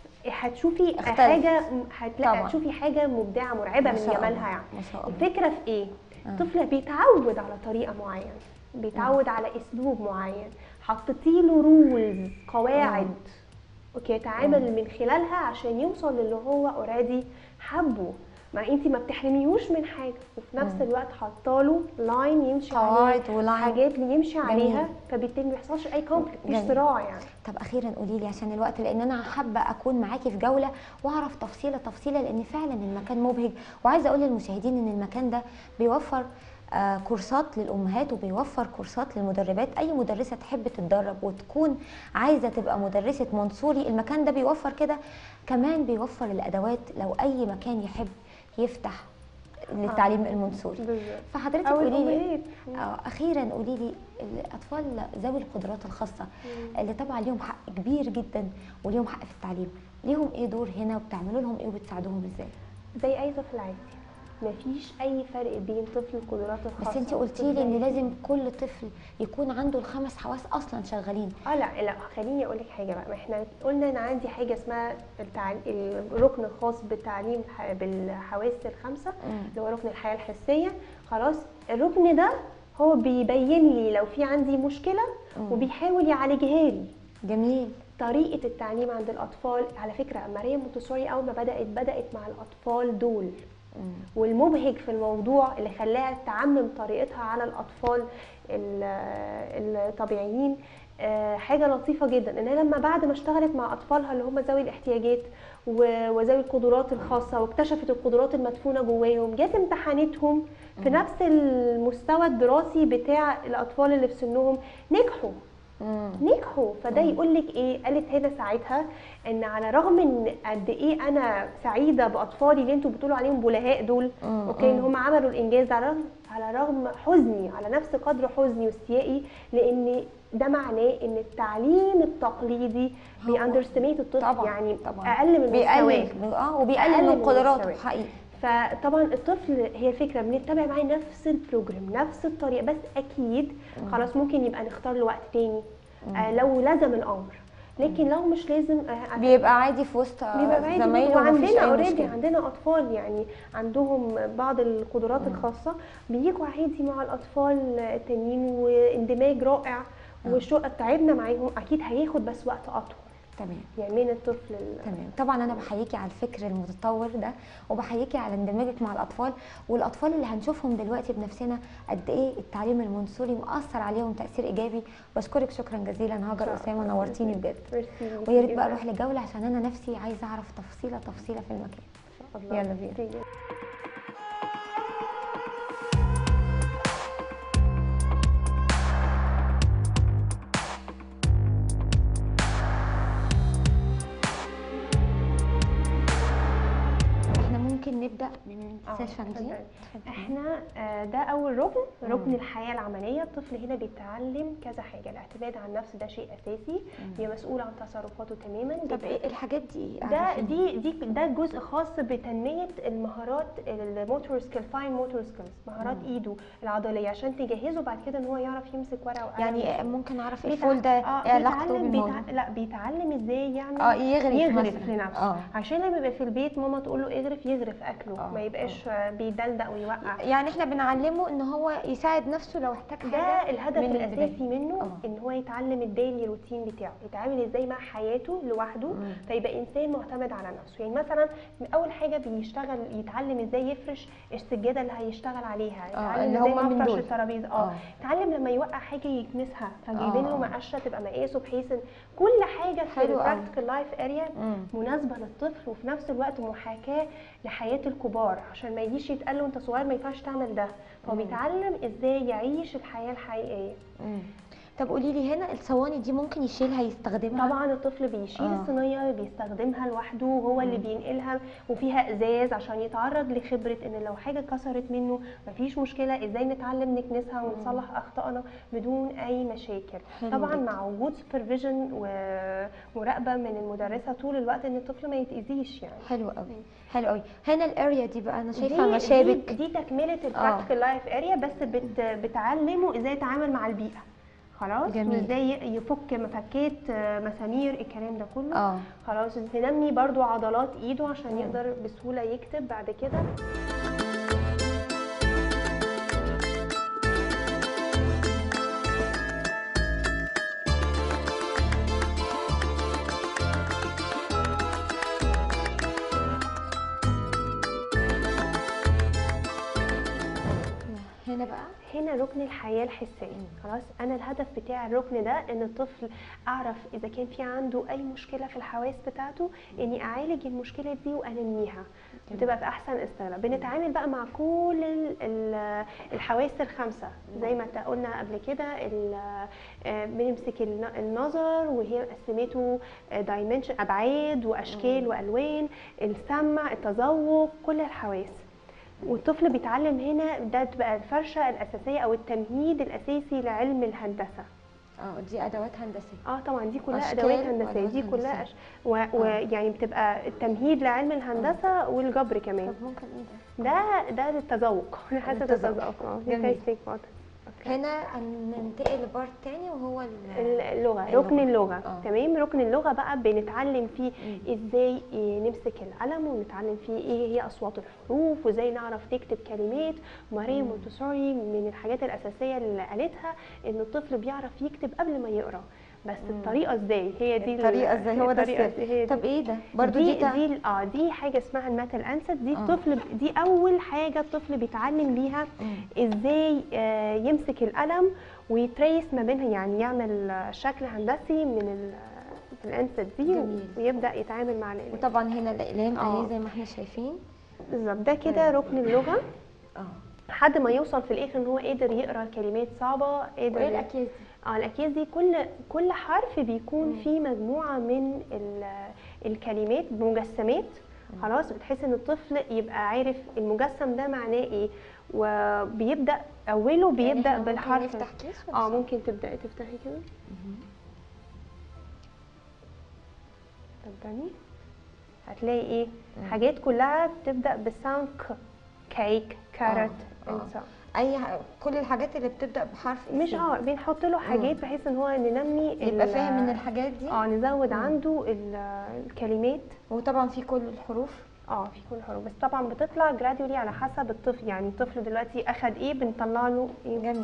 S4: هتشوفي
S3: اختلف.
S4: حاجه هتلاقي
S3: طبعاً.
S4: هتشوفي حاجه مبدعه مرعبه
S3: ما
S4: من
S3: شاء الله.
S4: جمالها يعني
S3: ما شاء الله.
S4: الفكره في ايه الطفل بيتعود على طريقه معينه بيتعود على اسلوب معين حطيتي له رولز قواعد اوكي يتعامل من خلالها عشان يوصل للي هو اوريدي حبه ما انت ما بتحرميهوش من حاجه وفي نفس الوقت حاطه لاين يمشي
S3: قواعد
S4: عليها
S3: ولاين.
S4: حاجات اللي يمشي
S3: جميل.
S4: عليها فبالتالي ما بيحصلش اي كونفليكت مفيش
S3: جميل.
S4: صراع يعني
S3: طب اخيرا قولي لي عشان الوقت لان انا حابه اكون معاكي في جوله واعرف تفصيله تفصيله لان فعلا المكان مبهج وعايزه اقول للمشاهدين ان المكان ده بيوفر آه كورسات للامهات وبيوفر كورسات للمدربات اي مدرسه تحب تتدرب وتكون عايزه تبقى مدرسه منصوري المكان ده بيوفر كده كمان بيوفر الادوات لو اي مكان يحب يفتح للتعليم المنصوري
S4: بالظبط
S3: فحضرتك
S4: او
S3: قولي لي
S4: الامهات
S3: آه، اخيرا قولي لي الاطفال ذوي القدرات الخاصه اللي طبعا ليهم حق كبير جدا وليهم حق في التعليم ليهم ايه دور هنا وبتعملوا لهم ايه وبتساعدوهم ازاي
S4: زي اي طفل عادي مفيش اي فرق بين طفل القدرات الخاصه
S3: بس انت قلتي لي
S4: والطفل
S3: ان
S4: العادي.
S3: لازم كل طفل يكون عنده الخمس حواس اصلا شغالين
S4: اه لا لا خليني اقول لك حاجه بقى ما احنا قلنا ان عندي حاجه اسمها التع... الركن الخاص بالتعليم ح- بالحواس الخمسه اللي هو ركن الحياه الحسيه خلاص الركن ده هو بيبين لي لو في عندي مشكله وبيحاول يعالجها لي
S3: جميل
S4: طريقه التعليم عند الاطفال على فكره ماريا مونتسوري اول ما بدات بدات مع الاطفال دول والمبهج في الموضوع اللي خلاها تعمم طريقتها على الاطفال ال- الطبيعيين آه، حاجه لطيفه جدا انها لما بعد ما اشتغلت مع اطفالها اللي هم ذوي الاحتياجات و- وذوي القدرات الخاصه واكتشفت القدرات المدفونه جواهم جت امتحانتهم في نفس المستوى الدراسي بتاع الاطفال اللي في سنهم نجحوا
S3: مم.
S4: نجحوا فده يقول لك ايه قالت هنا ساعتها ان على رغم ان قد ايه انا سعيده باطفالي اللي انتوا بتقولوا عليهم بلهاء دول
S3: مم.
S4: اوكي ان
S3: مم.
S4: هم عملوا الانجاز ده على رغم على رغم حزني على نفس قدر حزني واستيائي لان ده معناه ان التعليم التقليدي
S3: هو-
S4: بيأندرستيميت الطفل
S3: طبعا
S4: يعني
S3: طبعا
S4: اقل من
S3: بيقلل
S4: مستواه
S3: اه
S4: أقل
S3: وبيقلل من
S4: من
S3: قدراته
S4: مستواه.
S3: حقيقي
S4: فطبعا الطفل هي الفكره بنتبع معاه نفس البروجرام نفس الطريقه بس اكيد خلاص ممكن يبقى نختار له وقت تاني آه لو لزم الامر لكن لو مش لازم آه
S3: بيبقى عادي في وسط
S4: بيبقى عادي
S3: زمايله ومفيش
S4: وعندنا
S3: اي
S4: اوريدي
S3: مشكله
S4: عندنا اطفال يعني عندهم بعض القدرات الخاصه بيجوا عادي مع الاطفال التانيين واندماج رائع وشو تعبنا معاهم اكيد هياخد بس وقت اطول
S3: تمام
S4: يعني من الطفل ال-
S3: تمام طبعا انا بحييكي على الفكر المتطور ده وبحييكي على اندماجك مع الاطفال والاطفال اللي هنشوفهم دلوقتي بنفسنا قد ايه التعليم المنصوري مأثر عليهم تأثير ايجابي بشكرك شكرا جزيلا هاجر اسامه نورتيني بجد
S4: ميرسي
S3: ويا ريت بقى اروح لجوله عشان انا نفسي عايزه اعرف تفصيله تفصيله في المكان
S4: الله.
S3: يلا بينا.
S4: ميرسي.
S3: احنا ممكن نبدا من
S4: آه،
S3: السيشن دي
S4: اتفضلي.
S3: اتفضلي.
S4: احنا آه، ده اول ركن ركن الحياه العمليه الطفل هنا بيتعلم كذا حاجه الاعتماد على النفس ده شيء اساسي بيبقى مسؤول عن تصرفاته تماما
S3: طب
S4: بيبقى-
S3: ايه الحاجات دي إيه؟
S4: ده
S3: أعرف
S4: دي دي ده جزء خاص بتنميه المهارات الموتور سكيل فاين موتور سكيلز مهارات ايده العضليه عشان تجهزه بعد كده ان هو يعرف يمسك ورقه وقلم
S3: يعني ممكن اعرف
S4: بيتع-
S3: الفول ده
S4: آه،
S3: ايه علاقته
S4: بيتعلم
S3: بالموضوع
S4: بيتع... لا بيتعلم ازاي يعمل
S3: اه يغرف
S4: يغرف
S3: مثلاً.
S4: لنفسه
S3: اه
S4: عشان لما يبقى في البيت ماما تقول له اغرف يغرف اكله
S3: آه،
S4: ما يبقاش آه، بيدلدق ويوقع
S3: يعني احنا بنعلمه ان هو يساعد نفسه لو احتاج
S4: ده
S3: حاجه
S4: الهدف
S3: من
S4: الاساسي
S3: البداية.
S4: منه
S3: آه.
S4: ان هو يتعلم الديلي روتين بتاعه يتعامل ازاي مع حياته لوحده
S3: مم.
S4: فيبقى انسان معتمد على نفسه يعني مثلا اول حاجه بيشتغل يتعلم ازاي يفرش السجاده اللي هيشتغل عليها يتعلم
S3: اللي
S4: ازاي
S3: هما من
S4: مفرش
S3: دول.
S4: الترابيزه
S3: آه.
S4: اه يتعلم لما يوقع حاجه يكنسها فجايبين
S3: آه.
S4: له مقشه تبقى مقاسه بحيث ان كل حاجه في
S3: حلو أوي.
S4: البراكتيكال لايف اريا
S3: مم.
S4: مناسبه للطفل وفي نفس الوقت محاكاه لحياه الكبار عشان ما يجيش يتقال له انت صغير ما ينفعش تعمل ده فهو
S3: مم.
S4: بيتعلم ازاي يعيش الحياه الحقيقيه
S3: مم. طب قولي لي هنا الصواني دي ممكن يشيلها يستخدمها
S4: طبعا الطفل بيشيل
S3: آه.
S4: الصينيه بيستخدمها لوحده وهو اللي بينقلها وفيها ازاز عشان يتعرض لخبره ان لو حاجه كسرت منه مفيش مشكله ازاي نتعلم نكنسها ونصلح اخطائنا بدون اي مشاكل
S3: حلو
S4: طبعا
S3: جدا.
S4: مع وجود سوبرفيجن ومراقبه من المدرسه طول الوقت ان الطفل ما يتاذيش يعني
S3: حلو قوي حلو قوي هنا الاريا دي بقى انا شايفه
S4: دي-
S3: مشابك
S4: دي, دي تكمله البراكتيكال لايف اريا بس بت بتعلمه ازاي يتعامل مع البيئه خلاص
S3: جميل.
S4: وازاي يفك مفكات آه، مسامير الكلام ده كله
S3: اه
S4: خلاص تنمي برضو عضلات ايده عشان يقدر بسهوله يكتب بعد كده
S3: هنا بقى
S4: هنا ركن الحياه الحسيه خلاص انا الهدف بتاع الركن ده ان الطفل اعرف اذا كان في عنده اي مشكله في الحواس بتاعته اني اعالج المشكله دي وانميها بتبقى في احسن استغلال بنتعامل بقى مع كل ال- ال- الحواس الخمسه زي ما تا- قلنا قبل كده ال- آه، بنمسك الن- النظر وهي قسمته دايمنشن ابعاد واشكال والوان السمع التذوق كل الحواس والطفل بيتعلم هنا ده تبقى الفرشه الاساسيه او التمهيد الاساسي لعلم الهندسه
S3: اه دي ادوات هندسيه
S4: اه طبعا دي كلها
S3: أشكال
S4: ادوات هندسيه
S3: وأدوات
S4: دي كلها
S3: هندسية.
S4: أش... و... ويعني بتبقى التمهيد لعلم الهندسه والجبر كمان
S3: طب ممكن ايه ده
S4: ده ده للتذوق حاسه
S3: للتذوق.
S4: التذوق اه
S3: جميل.
S4: دي تيك واتر
S3: هنا ننتقل لبارت تاني وهو ال-
S4: اللغه
S3: اللغة.
S4: ركن اللغه
S3: آه.
S4: تمام ركن اللغه بقى بنتعلم فيه
S3: مم.
S4: ازاي إيه، نمسك القلم ونتعلم فيه ايه هي اصوات الحروف وازاي نعرف نكتب كلمات ماريا مونتسوري من الحاجات الاساسيه اللي قالتها ان الطفل بيعرف يكتب قبل ما يقرا بس الطريقه ازاي هي دي ال-
S3: الطريقه ازاي هو ده
S4: الطريقة
S3: السر
S4: هي دي.
S3: طب ايه ده برضو
S4: دي
S3: دي, تع-
S4: دي ال- اه دي حاجه اسمها الماتل انسد دي
S3: آه.
S4: الطفل دي اول حاجه الطفل بيتعلم بيها
S3: مم.
S4: ازاي آه، يمسك القلم ويتريس ما بينها يعني يعمل آه، شكل هندسي من ال- الانسد دي
S3: جميل.
S4: ويبدا يتعامل مع الآلات
S3: وطبعا هنا الاقلام
S4: آه.
S3: اهي زي ما احنا شايفين
S4: بالظبط ده كده ركن اللغه
S3: اه
S4: لحد ما يوصل في الاخر ان هو قادر يقرا كلمات صعبه قادر
S3: وايه الاكياس دي
S4: اه الاكياس دي كل كل حرف بيكون فيه مجموعه من ال- الكلمات مجسمات خلاص بتحس ان الطفل يبقى عارف المجسم ده معناه ايه وبيبدا اوله
S3: يعني
S4: بيبدا
S3: إحنا ممكن
S4: بالحرف
S3: نفتح كيس ولا
S4: اه
S3: صعب؟
S4: ممكن تبداي تفتحي كده تفضلي هتلاقي ايه حاجات كلها بتبدا بالساوند ك كيك كارت
S3: آه.
S4: and so.
S3: اي ح- كل الحاجات اللي بتبدا بحرف
S4: مش
S3: اسم.
S4: اه بنحط له حاجات بحيث ان هو ننمي
S3: يبقى
S4: ال-
S3: فاهم ان الحاجات دي
S4: اه نزود عنده ال- الكلمات
S3: وطبعا في كل الحروف
S4: اه في كل حروف بس طبعا بتطلع جرادولي على حسب الطفل يعني الطفل دلوقتي اخد ايه بنطلع له ايه
S3: جميل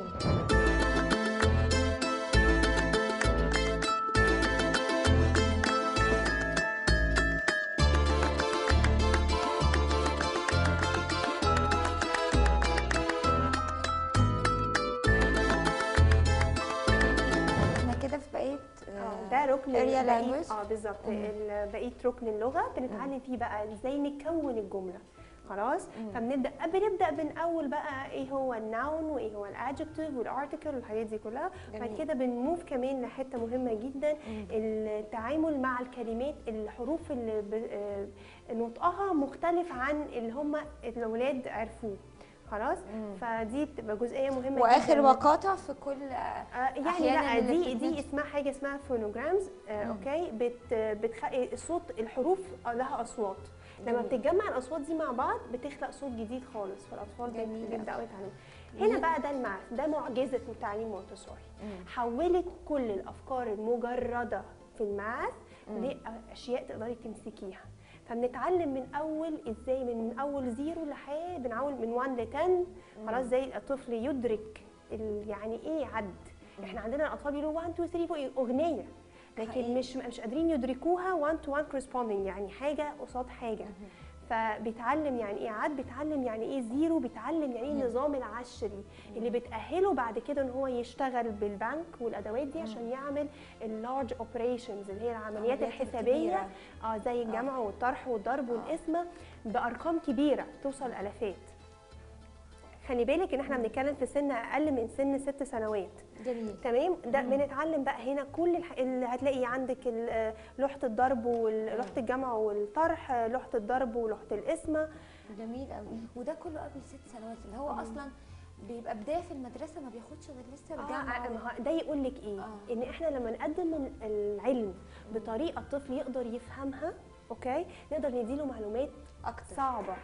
S3: احنا كده في بقيه
S4: اه ده ركن
S3: area
S4: بقية-
S3: language.
S4: اه بالظبط ال- بقيه ركن اللغه بنتعلم فيه بقى ازاي نكون الجمله خلاص فبنبدا بنبدا من اول بقى ايه هو الناون وايه هو الادجكتيف والارتكل والحاجات دي كلها بعد
S3: جميل.
S4: كده بنموف كمان لحته مهمه جدا التعامل مع الكلمات الحروف اللي ب- آه، نطقها مختلف عن اللي هم الاولاد عرفوه خلاص فدي بتبقى جزئيه مهمه
S3: واخر
S4: جدا
S3: مقاطع في كل
S4: آه، يعني
S3: أحياناً
S4: لا
S3: اللي
S4: دي
S3: بتدمج.
S4: دي اسمها حاجه اسمها فونوجرامز آه اوكي بت بتخ... الصوت الحروف لها اصوات لما بتتجمع الاصوات دي مع بعض بتخلق صوت جديد خالص فالاطفال بت-
S3: جميل
S4: بيبداوا يتعلموا هنا بقى ده المعرفة ده معجزه تعليم مونتسوري حولت كل الافكار المجرده في الماث لاشياء تقدري تمسكيها فبنتعلم من اول ازاي من اول زيرو لحد بنعول من 1 ل 10 خلاص زي الطفل يدرك ال- يعني ايه عد احنا عندنا الاطفال بيقولوا 1 2 3 4 اغنيه لكن
S3: حقيقي.
S4: مش مش قادرين يدركوها 1 تو 1 corresponding يعني حاجه قصاد حاجه فبيتعلم يعني ايه عد بيتعلم يعني ايه زيرو بيتعلم يعني ايه النظام العشري اللي بتاهله بعد كده ان هو يشتغل بالبنك والادوات دي عشان يعمل اللارج اوبريشنز اللي هي العمليات
S3: العمليات
S4: الحسابيه
S3: الكبيرة.
S4: اه زي الجمع والطرح والضرب والقسمه بارقام كبيره توصل الافات خلي بالك ان احنا بنتكلم في سن اقل من سن ست سنوات
S3: جميل
S4: تمام ده بنتعلم بقى هنا كل الح... اللي هتلاقي عندك ال- آه، لوحه الضرب ولوحه الجمع والطرح آه، لوحه الضرب ولوحه القسمه
S3: جميل قوي وده كله قبل ست سنوات اللي هو اصلا بيبقى بدايه في المدرسه ما بياخدش غير لسه
S4: آه
S3: الجامعه
S4: ما هو ده يقول لك ايه
S3: آه.
S4: ان احنا لما نقدم ال- العلم بطريقه الطفل يقدر يفهمها اوكي نقدر نديله معلومات
S3: اكتر
S4: صعبه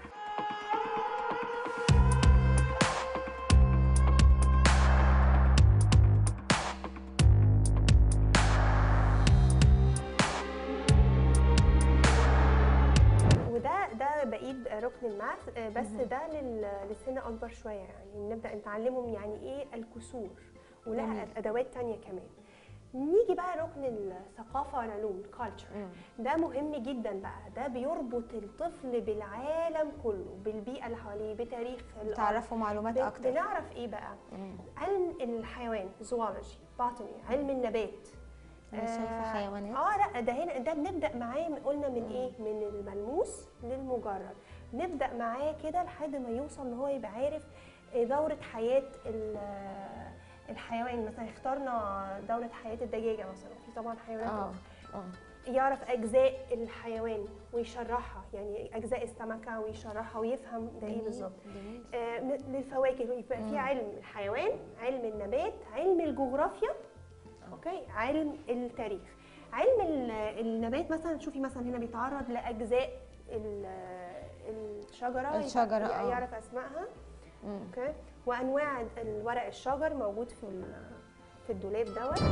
S4: وده ده بقيت ركن الماث آه، بس ده لل- للسن اكبر شويه يعني نبدا نتعلمهم يعني ايه الكسور ولها
S3: جميل.
S4: ادوات تانية كمان نيجي بقى ركن الثقافه والعلوم الكالتشر ده مهم جدا بقى ده بيربط الطفل بالعالم كله بالبيئه اللي حواليه بتاريخ الأرض.
S3: تعرفوا معلومات
S4: بن-
S3: اكتر
S4: بنعرف ايه بقى علم الحيوان زوولوجي بوتاني علم النبات
S3: أنا شايفة حيوانات.
S4: اه لا ده هنا ده بنبدا معاه من- قلنا من ايه من الملموس للمجرد نبدا معاه كده لحد ما يوصل ان هو يبقى عارف إيه دوره حياه ال- الحيوان مثلا اخترنا دوره حياه الدجاجه مثلا في طبعا حيوانات
S3: اه
S4: أخرى.
S3: اه
S4: يعرف اجزاء الحيوان ويشرحها يعني اجزاء السمكه ويشرحها ويفهم ده ايه
S3: جميل،
S4: بالظبط
S3: جميل
S4: آه، م- للفواكه يبقى في علم الحيوان علم النبات علم الجغرافيا اوكي علم التاريخ علم ال- النبات مثلا شوفي مثلا هنا بيتعرض لاجزاء ال- الشجره يبقى
S3: الشجرة،
S4: ي-
S3: آه.
S4: يعرف اسمائها
S3: مم.
S4: اوكي وانواع الورق الشجر موجود في ال- في الدولاب دوت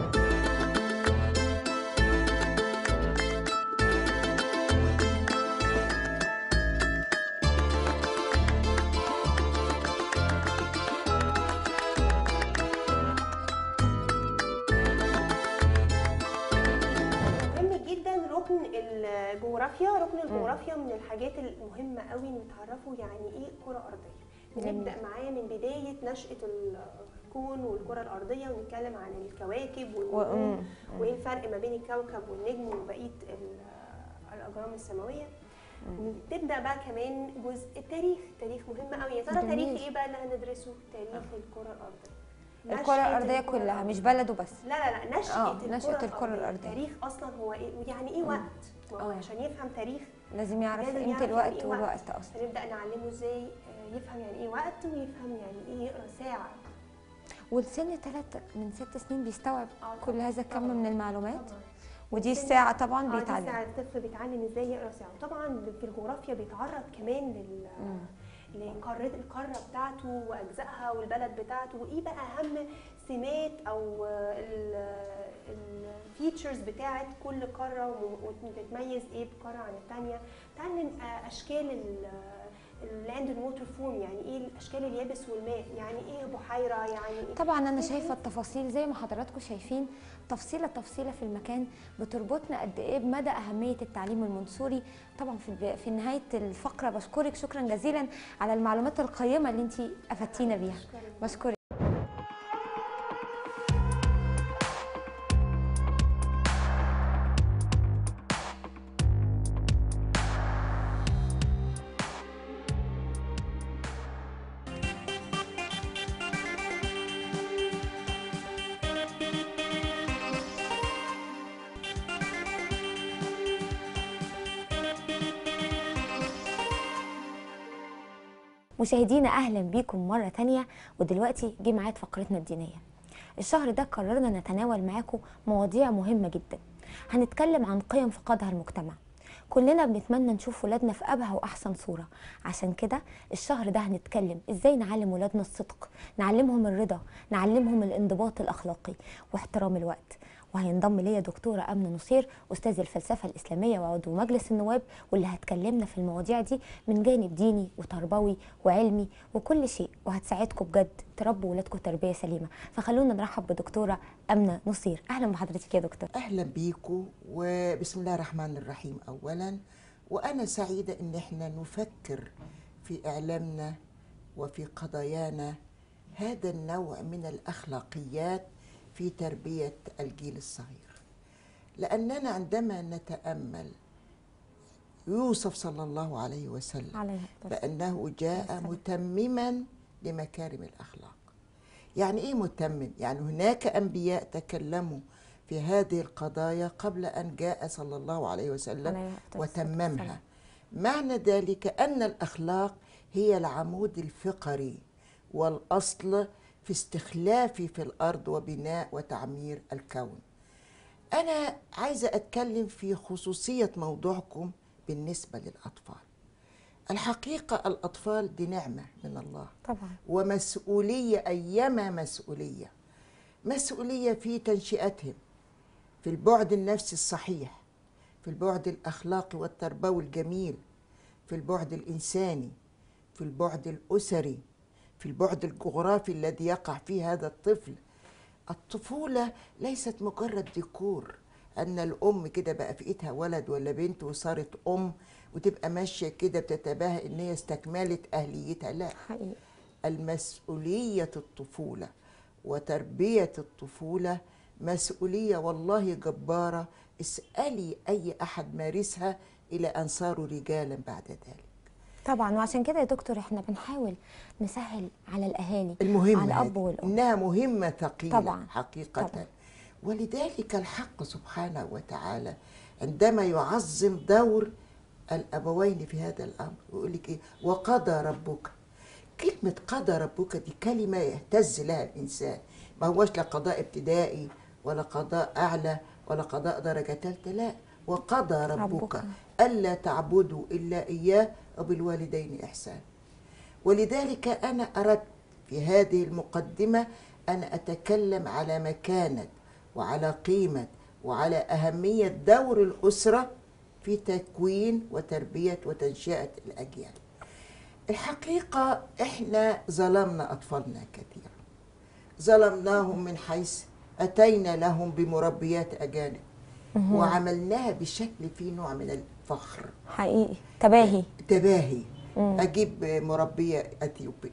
S4: مهم جدا ركن الجغرافيا ركن الجغرافيا من الحاجات المهمه قوي نتعرفوا يعني ايه كره ارضيه بنبدا معاه من بدايه نشاه الكون والكره الارضيه ونتكلم عن الكواكب والنجوم
S3: مم.
S4: وايه الفرق ما بين الكوكب والنجم وبقيه ال- الاجرام السماويه تبدا بقى كمان جزء التاريخ التاريخ مهم قوي يا ترى
S3: جميل.
S4: تاريخ ايه بقى اللي هندرسه تاريخ الكره الارضيه
S3: الكره
S4: نشأة
S3: الارضيه
S4: الكرة
S3: كلها
S4: الأرضية.
S3: مش بلده بس
S4: لا لا لا نشأة
S3: آه،
S4: الكرة,
S3: نشأة الكرة الأرضية.
S4: التاريخ أصلا هو إيه ويعني إيه وقت؟ ما هو
S3: آه.
S4: عشان يفهم تاريخ
S3: لازم يعرف
S4: لازم
S3: قيمه
S4: يعرف
S3: الوقت
S4: يعني إيه
S3: والوقت اصلا
S4: هنبدأ نعلمه إزاي آه، يفهم يعني إيه وقت ويفهم يعني إيه يقرأ ساعة
S3: والسن ثلاث من ست سنين بيستوعب
S4: آه،
S3: كل
S4: طبعاً،
S3: هذا الكم
S4: طبعاً،
S3: من المعلومات
S4: طبعاً.
S3: ودي
S4: والسن-
S3: الساعه طبعا
S4: اه دي
S3: بيتعلم
S4: ساعة الطفل بيتعلم ازاي يقرا ساعة وطبعا في الجغرافيا بيتعرض كمان لل لقارة القارة بتاعته وأجزائها والبلد بتاعته وإيه بقى أهم سمات أو الفيتشرز بتاعت كل قارة وتتميز إيه بقارة عن التانية تعلم آه، أشكال اللاند اند ووتر فورم يعني ايه الاشكال اليابس والماء يعني ايه بحيره يعني ايه
S3: طبعا انا شايفه التفاصيل زي ما حضراتكم شايفين تفصيله تفصيله في المكان بتربطنا قد ايه بمدى اهميه التعليم المنصوري طبعا في في نهايه الفقره بشكرك شكرا جزيلا على المعلومات القيمه اللي انت افدتينا بيها بشكرك مشاهدينا اهلا بيكم مره تانية ودلوقتي جه ميعاد فقرتنا الدينيه الشهر ده قررنا نتناول معاكم مواضيع مهمه جدا هنتكلم عن قيم فقدها المجتمع كلنا بنتمنى نشوف ولادنا في ابهى واحسن صوره عشان كده الشهر ده هنتكلم ازاي نعلم ولادنا الصدق نعلمهم الرضا نعلمهم الانضباط الاخلاقي واحترام الوقت وهينضم ليا دكتوره امنه نصير استاذ الفلسفه الاسلاميه وعضو مجلس النواب واللي هتكلمنا في المواضيع دي من جانب ديني وتربوي وعلمي وكل شيء وهتساعدكم بجد تربوا ولادكم تربيه سليمه فخلونا نرحب بدكتوره امنه نصير اهلا بحضرتك يا دكتور
S5: اهلا بيكم وبسم الله الرحمن الرحيم اولا وانا سعيده ان احنا نفكر في اعلامنا وفي قضايانا هذا النوع من الاخلاقيات في تربيه الجيل الصغير لاننا عندما نتامل يوسف صلى الله عليه وسلم
S3: عليه
S5: بأنه جاء متمما لمكارم الأخلاق يعني إيه متمم؟ يعني هناك أنبياء تكلموا في هذه القضايا قبل أن جاء صلى الله عليه وسلم
S3: عليه الصلاة والسلام.
S5: وتممها معنى ذلك أن الأخلاق هي العمود الفقري والأصل في استخلافي في الأرض وبناء وتعمير الكون أنا عايزة أتكلم في خصوصية موضوعكم بالنسبة للأطفال الحقيقة الأطفال دي نعمة من الله
S3: طبعا
S5: ومسؤولية أيما مسؤولية مسؤولية في تنشئتهم في البعد النفسي الصحيح في البعد الأخلاقي والتربوي الجميل في البعد الإنساني في البعد الأسري في البعد الجغرافي الذي يقع فيه هذا الطفل الطفولة ليست مجرد ديكور أن الأم كده بقى في إيدها ولد ولا بنت وصارت أم وتبقى ماشية كده بتتباهى إن هي استكملت أهليتها لا
S3: حقيقي
S5: المسؤولية الطفولة وتربية الطفولة مسؤولية والله جبارة اسألي أي أحد مارسها إلى أن صاروا رجالا بعد ذلك
S3: طبعا وعشان كده يا دكتور احنا بنحاول نسهل على الاهالي
S5: المهم
S3: على الاب
S5: هذه،
S3: والام
S5: إنها مهمة ثقيلة
S3: طبعاً،
S5: حقيقة
S3: طبعاً.
S5: ولذلك الحق سبحانه وتعالى عندما يعظم دور الأبوين في هذا الأمر يقول لك إيه وقضى ربك كلمة قضى ربك دي كلمة يهتز لها الإنسان ما هوش لا قضاء ابتدائي ولا قضاء أعلى ولا قضاء درجة ثالثة لا وقضى ربك,
S3: ربك.
S5: ألا تعبدوا إلا إياه وبالوالدين إحسان ولذلك أنا أردت في هذه المقدمة أن أتكلم على مكانة وعلى قيمة وعلى أهمية دور الأسرة في تكوين وتربية وتنشئة الأجيال الحقيقة إحنا ظلمنا أطفالنا كثيرا ظلمناهم من حيث أتينا لهم بمربيات أجانب وعملناها بشكل فيه نوع من الفخر
S3: حقيقي تباهي
S5: تباهي
S3: مم.
S5: اجيب مربيه اثيوبي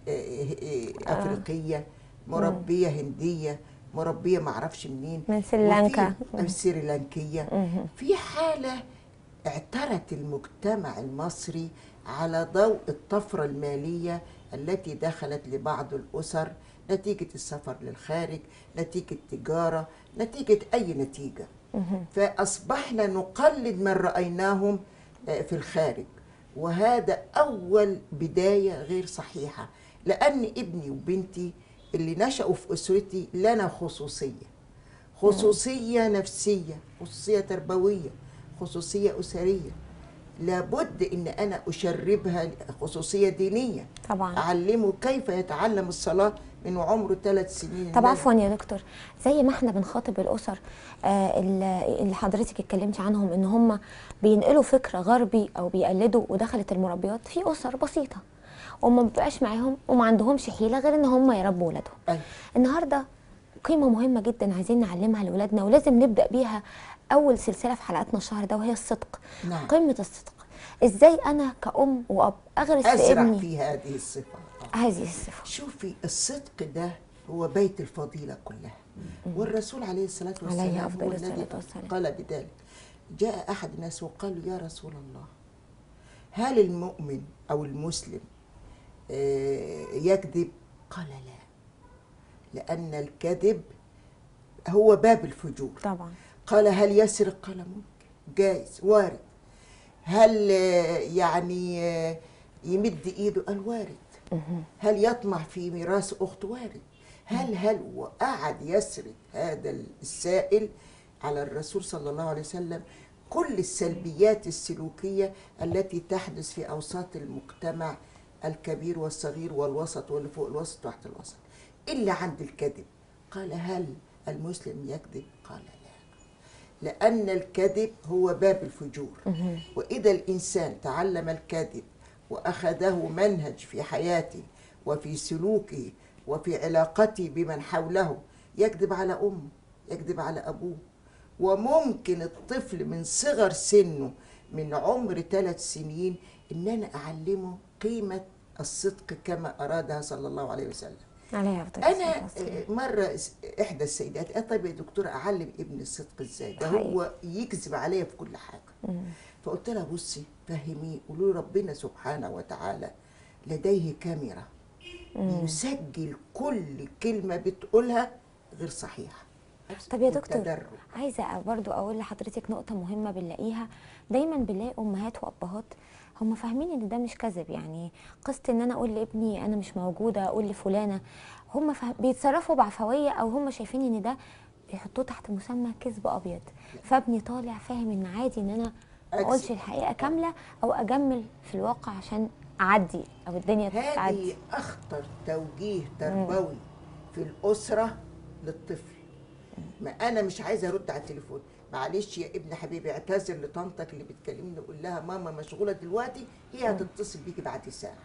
S5: افريقيه مربيه هنديه مربيه معرفش منين
S3: من سريلانكا.
S5: وفي- سريلانكيه
S3: مهم.
S5: في حاله اعترت المجتمع المصري على ضوء الطفرة المالية التي دخلت لبعض الأسر نتيجة السفر للخارج نتيجة تجارة نتيجة أي نتيجة فأصبحنا نقلد من رأيناهم آه، في الخارج وهذا أول بداية غير صحيحة لأن ابني وبنتي اللي نشأوا في أسرتي لنا خصوصية خصوصية نفسية خصوصية تربوية خصوصية أسرية لابد ان انا اشربها خصوصيه دينيه
S3: طبعا
S5: اعلمه كيف يتعلم الصلاه من عمره ثلاث سنين
S3: طب عفوا يا دكتور زي ما احنا بنخاطب الاسر آه، اللي اللي حضرتك اتكلمتي عنهم ان هم بينقلوا فكر غربي او بيقلدوا ودخلت المربيات في اسر بسيطه وما بيبقاش معاهم وما عندهمش حيله غير ان هم يربوا ولادهم
S5: أيوة.
S3: النهارده قيمه مهمه جدا عايزين نعلمها لاولادنا ولازم نبدا بيها اول سلسله في حلقاتنا الشهر ده وهي الصدق
S5: نعم.
S3: قمه الصدق ازاي انا كأم وأب اغرس في
S5: ازرع
S3: ابني
S5: في هذه الصفه
S3: هذه الصفه
S5: شوفي الصدق ده هو بيت الفضيله كلها والرسول عليه الصلاه
S3: عليه
S5: والسلام
S3: أفضل
S5: هو
S3: الصلاة
S5: الذي
S3: والسلام.
S5: قال بذلك جاء احد الناس وقال يا رسول الله هل المؤمن او المسلم آه، يكذب قال لا لان الكذب هو باب الفجور
S3: طبعا
S5: قال هل يسرق قال ممكن جائز وارد هل آه، يعني آه، يمد ايده قال وارد هل يطمع في ميراث اخته وارد هل هل وقعد يسرد هذا السائل على الرسول صلى الله عليه وسلم كل السلبيات السلوكيه التي تحدث في اوساط المجتمع الكبير والصغير والوسط واللي فوق الوسط وتحت الوسط الا عند الكذب قال هل المسلم يكذب قال لا لأن الكذب هو باب الفجور وإذا الإنسان تعلم الكذب وأخذه منهج في حياته وفي سلوكه وفي علاقته بمن حوله يكذب على أمه يكذب على أبوه وممكن الطفل من صغر سنه من عمر ثلاث سنين إن أنا أعلمه قيمة الصدق كما أرادها صلى الله عليه وسلم
S3: عليه افضل الصلاه
S5: انا
S3: والسلام
S5: آه، مره س- احدى السيدات قالت طيب يا دكتوره اعلم ابني الصدق ازاي ده
S3: حقيقي.
S5: هو يكذب عليا في كل حاجه فقلت لها بصي فهميه قولوا له ربنا سبحانه وتعالى لديه كاميرا يسجل كل كلمه بتقولها غير صحيحه
S3: طب يا دكتور
S5: التدرج.
S3: عايزه برضو اقول لحضرتك نقطه مهمه بنلاقيها دايما بنلاقي امهات وابهات هم فاهمين ان ده مش كذب يعني قصه ان انا اقول لابني انا مش موجوده اقول لفلانه هم فهم بيتصرفوا بعفويه او هم شايفين ان ده بيحطوه تحت مسمى كذب ابيض فابني طالع فاهم ان عادي ان انا ما اقولش
S5: أكذب.
S3: الحقيقه كامله او اجمل في الواقع عشان اعدي او الدنيا تعدي
S5: هذه اخطر توجيه تربوي في الاسره للطفل ما انا مش عايزه ارد على التليفون معلش يا ابن حبيبي اعتذر لطنطك اللي بتكلمني قول لها ماما مشغوله دلوقتي هي هتتصل بيكي بعد ساعه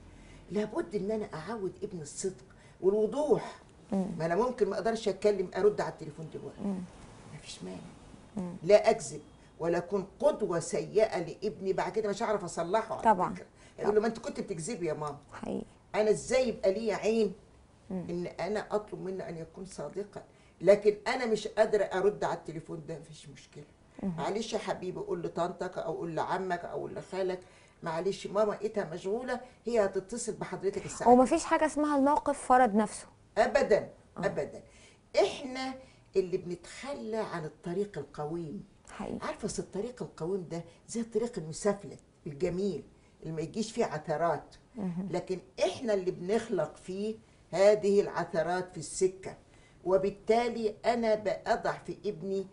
S5: لابد ان انا اعود ابن الصدق والوضوح ما انا ممكن ما اقدرش اتكلم ارد على التليفون دلوقتي مفيش مانع لا اكذب ولا اكون قدوه سيئه لابني بعد كده مش هعرف اصلحه على
S3: طبعاً.
S5: فكرة. يقول له ما انت كنت بتكذبي يا ماما
S3: حقيقي
S5: انا ازاي يبقى لي عين ان انا اطلب منه ان يكون صادقا لكن انا مش قادره ارد على التليفون ده مفيش مشكله معلش يا حبيبي قول لطنطك او قول لعمك او قول لخالك معلش ماما لقيتها مشغوله هي هتتصل بحضرتك الساعه
S3: ومفيش حاجه اسمها الموقف فرض نفسه
S5: ابدا ابدا احنا اللي بنتخلى عن الطريق القويم
S3: حقيقي
S5: عارفه أصل الطريق القويم ده زي الطريق المسفلت الجميل اللي ما يجيش فيه عثرات لكن احنا اللي بنخلق فيه هذه العثرات في السكه وبالتالي انا بأضع في ابني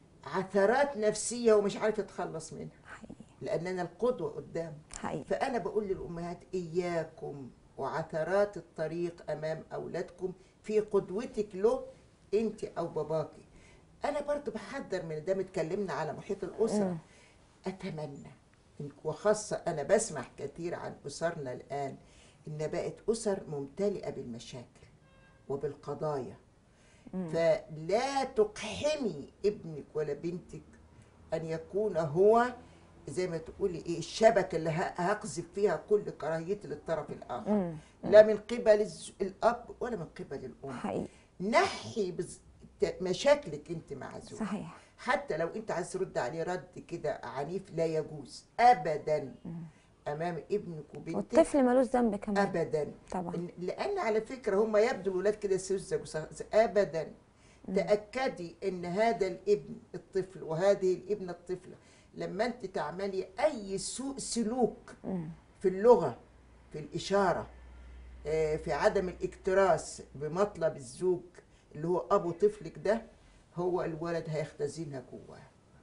S5: عثرات نفسيه ومش عارف يتخلص منها
S3: حقيقي
S5: لان انا القدوه قدامه
S3: حقيقي
S5: فأنا بقول للأمهات إياكم وعثرات الطريق أمام أولادكم في قدوتك له أنت أو باباكي أنا برضو بحذر من ده اتكلمنا على محيط الأسرة أتمنى إن- وخاصة أنا بسمع كثير عن أسرنا الآن إن بقت أسر ممتلئة بالمشاكل وبالقضايا فلا تقحمي ابنك ولا بنتك ان يكون هو زي ما تقولي ايه الشبكه اللي ه- هقذف فيها كل كراهيتي للطرف الاخر لا من قبل الز- الاب ولا من قبل الام
S3: حقيقي
S5: نحي بز... ت- مشاكلك انت مع زوجك
S3: صحيح
S5: حتى لو انت عايز ترد عليه رد كده عنيف لا يجوز ابدا امام ابنك وبنتك
S3: والطفل ملوش ذنب كمان
S5: ابدا
S3: طبعا
S5: إن- لان على فكره هم يبدو الولاد كده سذج وسخ- ابدا تاكدي ان هذا الابن الطفل وهذه الابنه الطفله لما انت تعملي اي سوء سلوك
S3: مم.
S5: في اللغه في الاشاره آه، في عدم الاكتراث بمطلب الزوج اللي هو ابو طفلك ده هو الولد هيختزنها جواه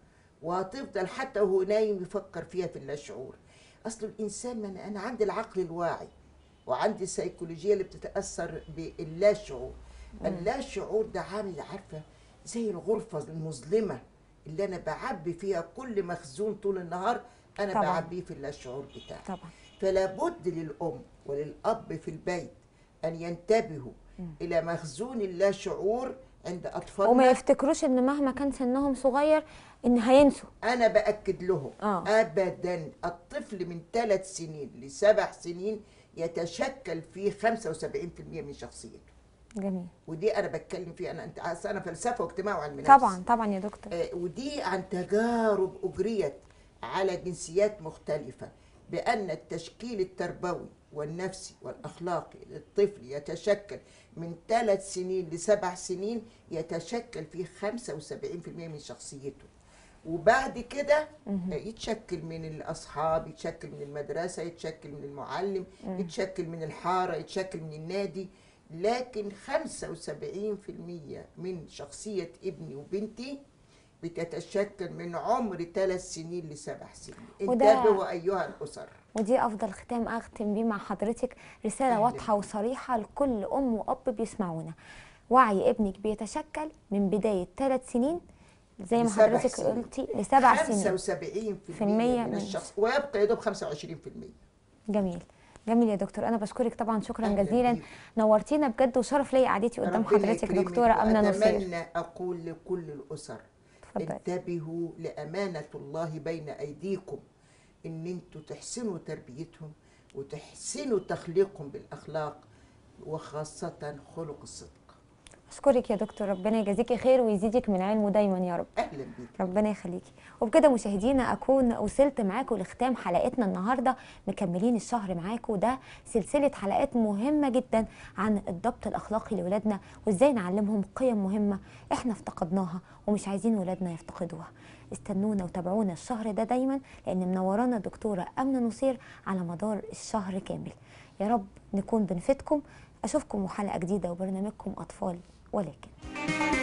S5: وهتفضل حتى وهو نايم يفكر فيها في اللاشعور اصل الانسان من انا عندي العقل الواعي وعندي السيكولوجيه اللي بتتاثر باللاشعور اللاشعور ده عامل عارفه زي الغرفه المظلمه اللي انا بعبي فيها كل مخزون طول النهار انا
S3: طبعاً.
S5: بعبيه في اللاشعور بتاعي
S3: طبعا
S5: فلا بد للأم وللأب في البيت أن ينتبهوا إلى مخزون اللاشعور عند
S3: وما
S5: أطفالنا
S3: يفتكروش ان مهما كان سنهم صغير ان هينسوا
S5: أنا بأكد لهم
S3: آه.
S5: أبدا الطفل من ثلاث سنين لسبع سنين يتشكل فيه 75% من شخصيته
S3: جميل
S5: ودي أنا بتكلم فيها أنا أنت عارفة أنا فلسفة واجتماع وعلم نفس
S3: طبعا طبعا يا دكتور
S5: آه، ودي عن تجارب أجريت على جنسيات مختلفة بأن التشكيل التربوي والنفسي والأخلاقي للطفل يتشكل من ثلاث سنين لسبع سنين يتشكل فيه 75% من شخصيته وبعد كده آه، يتشكل من الأصحاب يتشكل من المدرسة يتشكل من المعلم يتشكل من الحارة يتشكل من النادي لكن 75% من شخصية ابني وبنتي بتتشكل من عمر ثلاث سنين لسبع سنين
S3: وده-
S5: انتبهوا أيها الأسر
S3: ودي افضل ختام اختم بيه مع حضرتك رساله
S5: أهلاً.
S3: واضحه وصريحه لكل ام واب بيسمعونا وعي ابنك بيتشكل من بدايه ثلاث سنين زي ما
S5: لسبع
S3: حضرتك
S5: سنين.
S3: قلتي لسبع سنين
S5: 75%
S3: في المية
S5: من
S3: من-
S5: الشخص ويبقى يا دوب 25%
S3: جميل جميل يا دكتور انا بشكرك طبعا شكرا
S5: أهلاً
S3: جزيلا
S5: بيك.
S3: نورتينا بجد وشرف ليا قعدتي قدام
S5: ربنا
S3: حضرتك
S5: يكرمك
S3: دكتوره امنه نصير
S5: وأتمنى أقول لكل الأسر
S3: اتفضلي
S5: انتبهوا لأمانة الله بين أيديكم إن أنتوا تحسنوا تربيتهم وتحسنوا تخليقهم بالأخلاق وخاصة خلق الصدق
S3: اشكرك يا دكتور ربنا يجازيكي خير ويزيدك من علمه دايما يا رب
S5: أهلا بيك
S3: ربنا يخليكي وبكده مشاهدينا اكون وصلت معاكم لختام حلقتنا النهارده مكملين الشهر معاكم ده سلسله حلقات مهمه جدا عن الضبط الاخلاقي لاولادنا وازاي نعلمهم قيم مهمه احنا افتقدناها ومش عايزين ولادنا يفتقدوها استنونا وتابعونا الشهر ده دايما لان منورانا الدكتوره امنه نصير على مدار الشهر كامل يا رب نكون بنفيدكم اشوفكم وحلقه جديده وبرنامجكم اطفال ولكن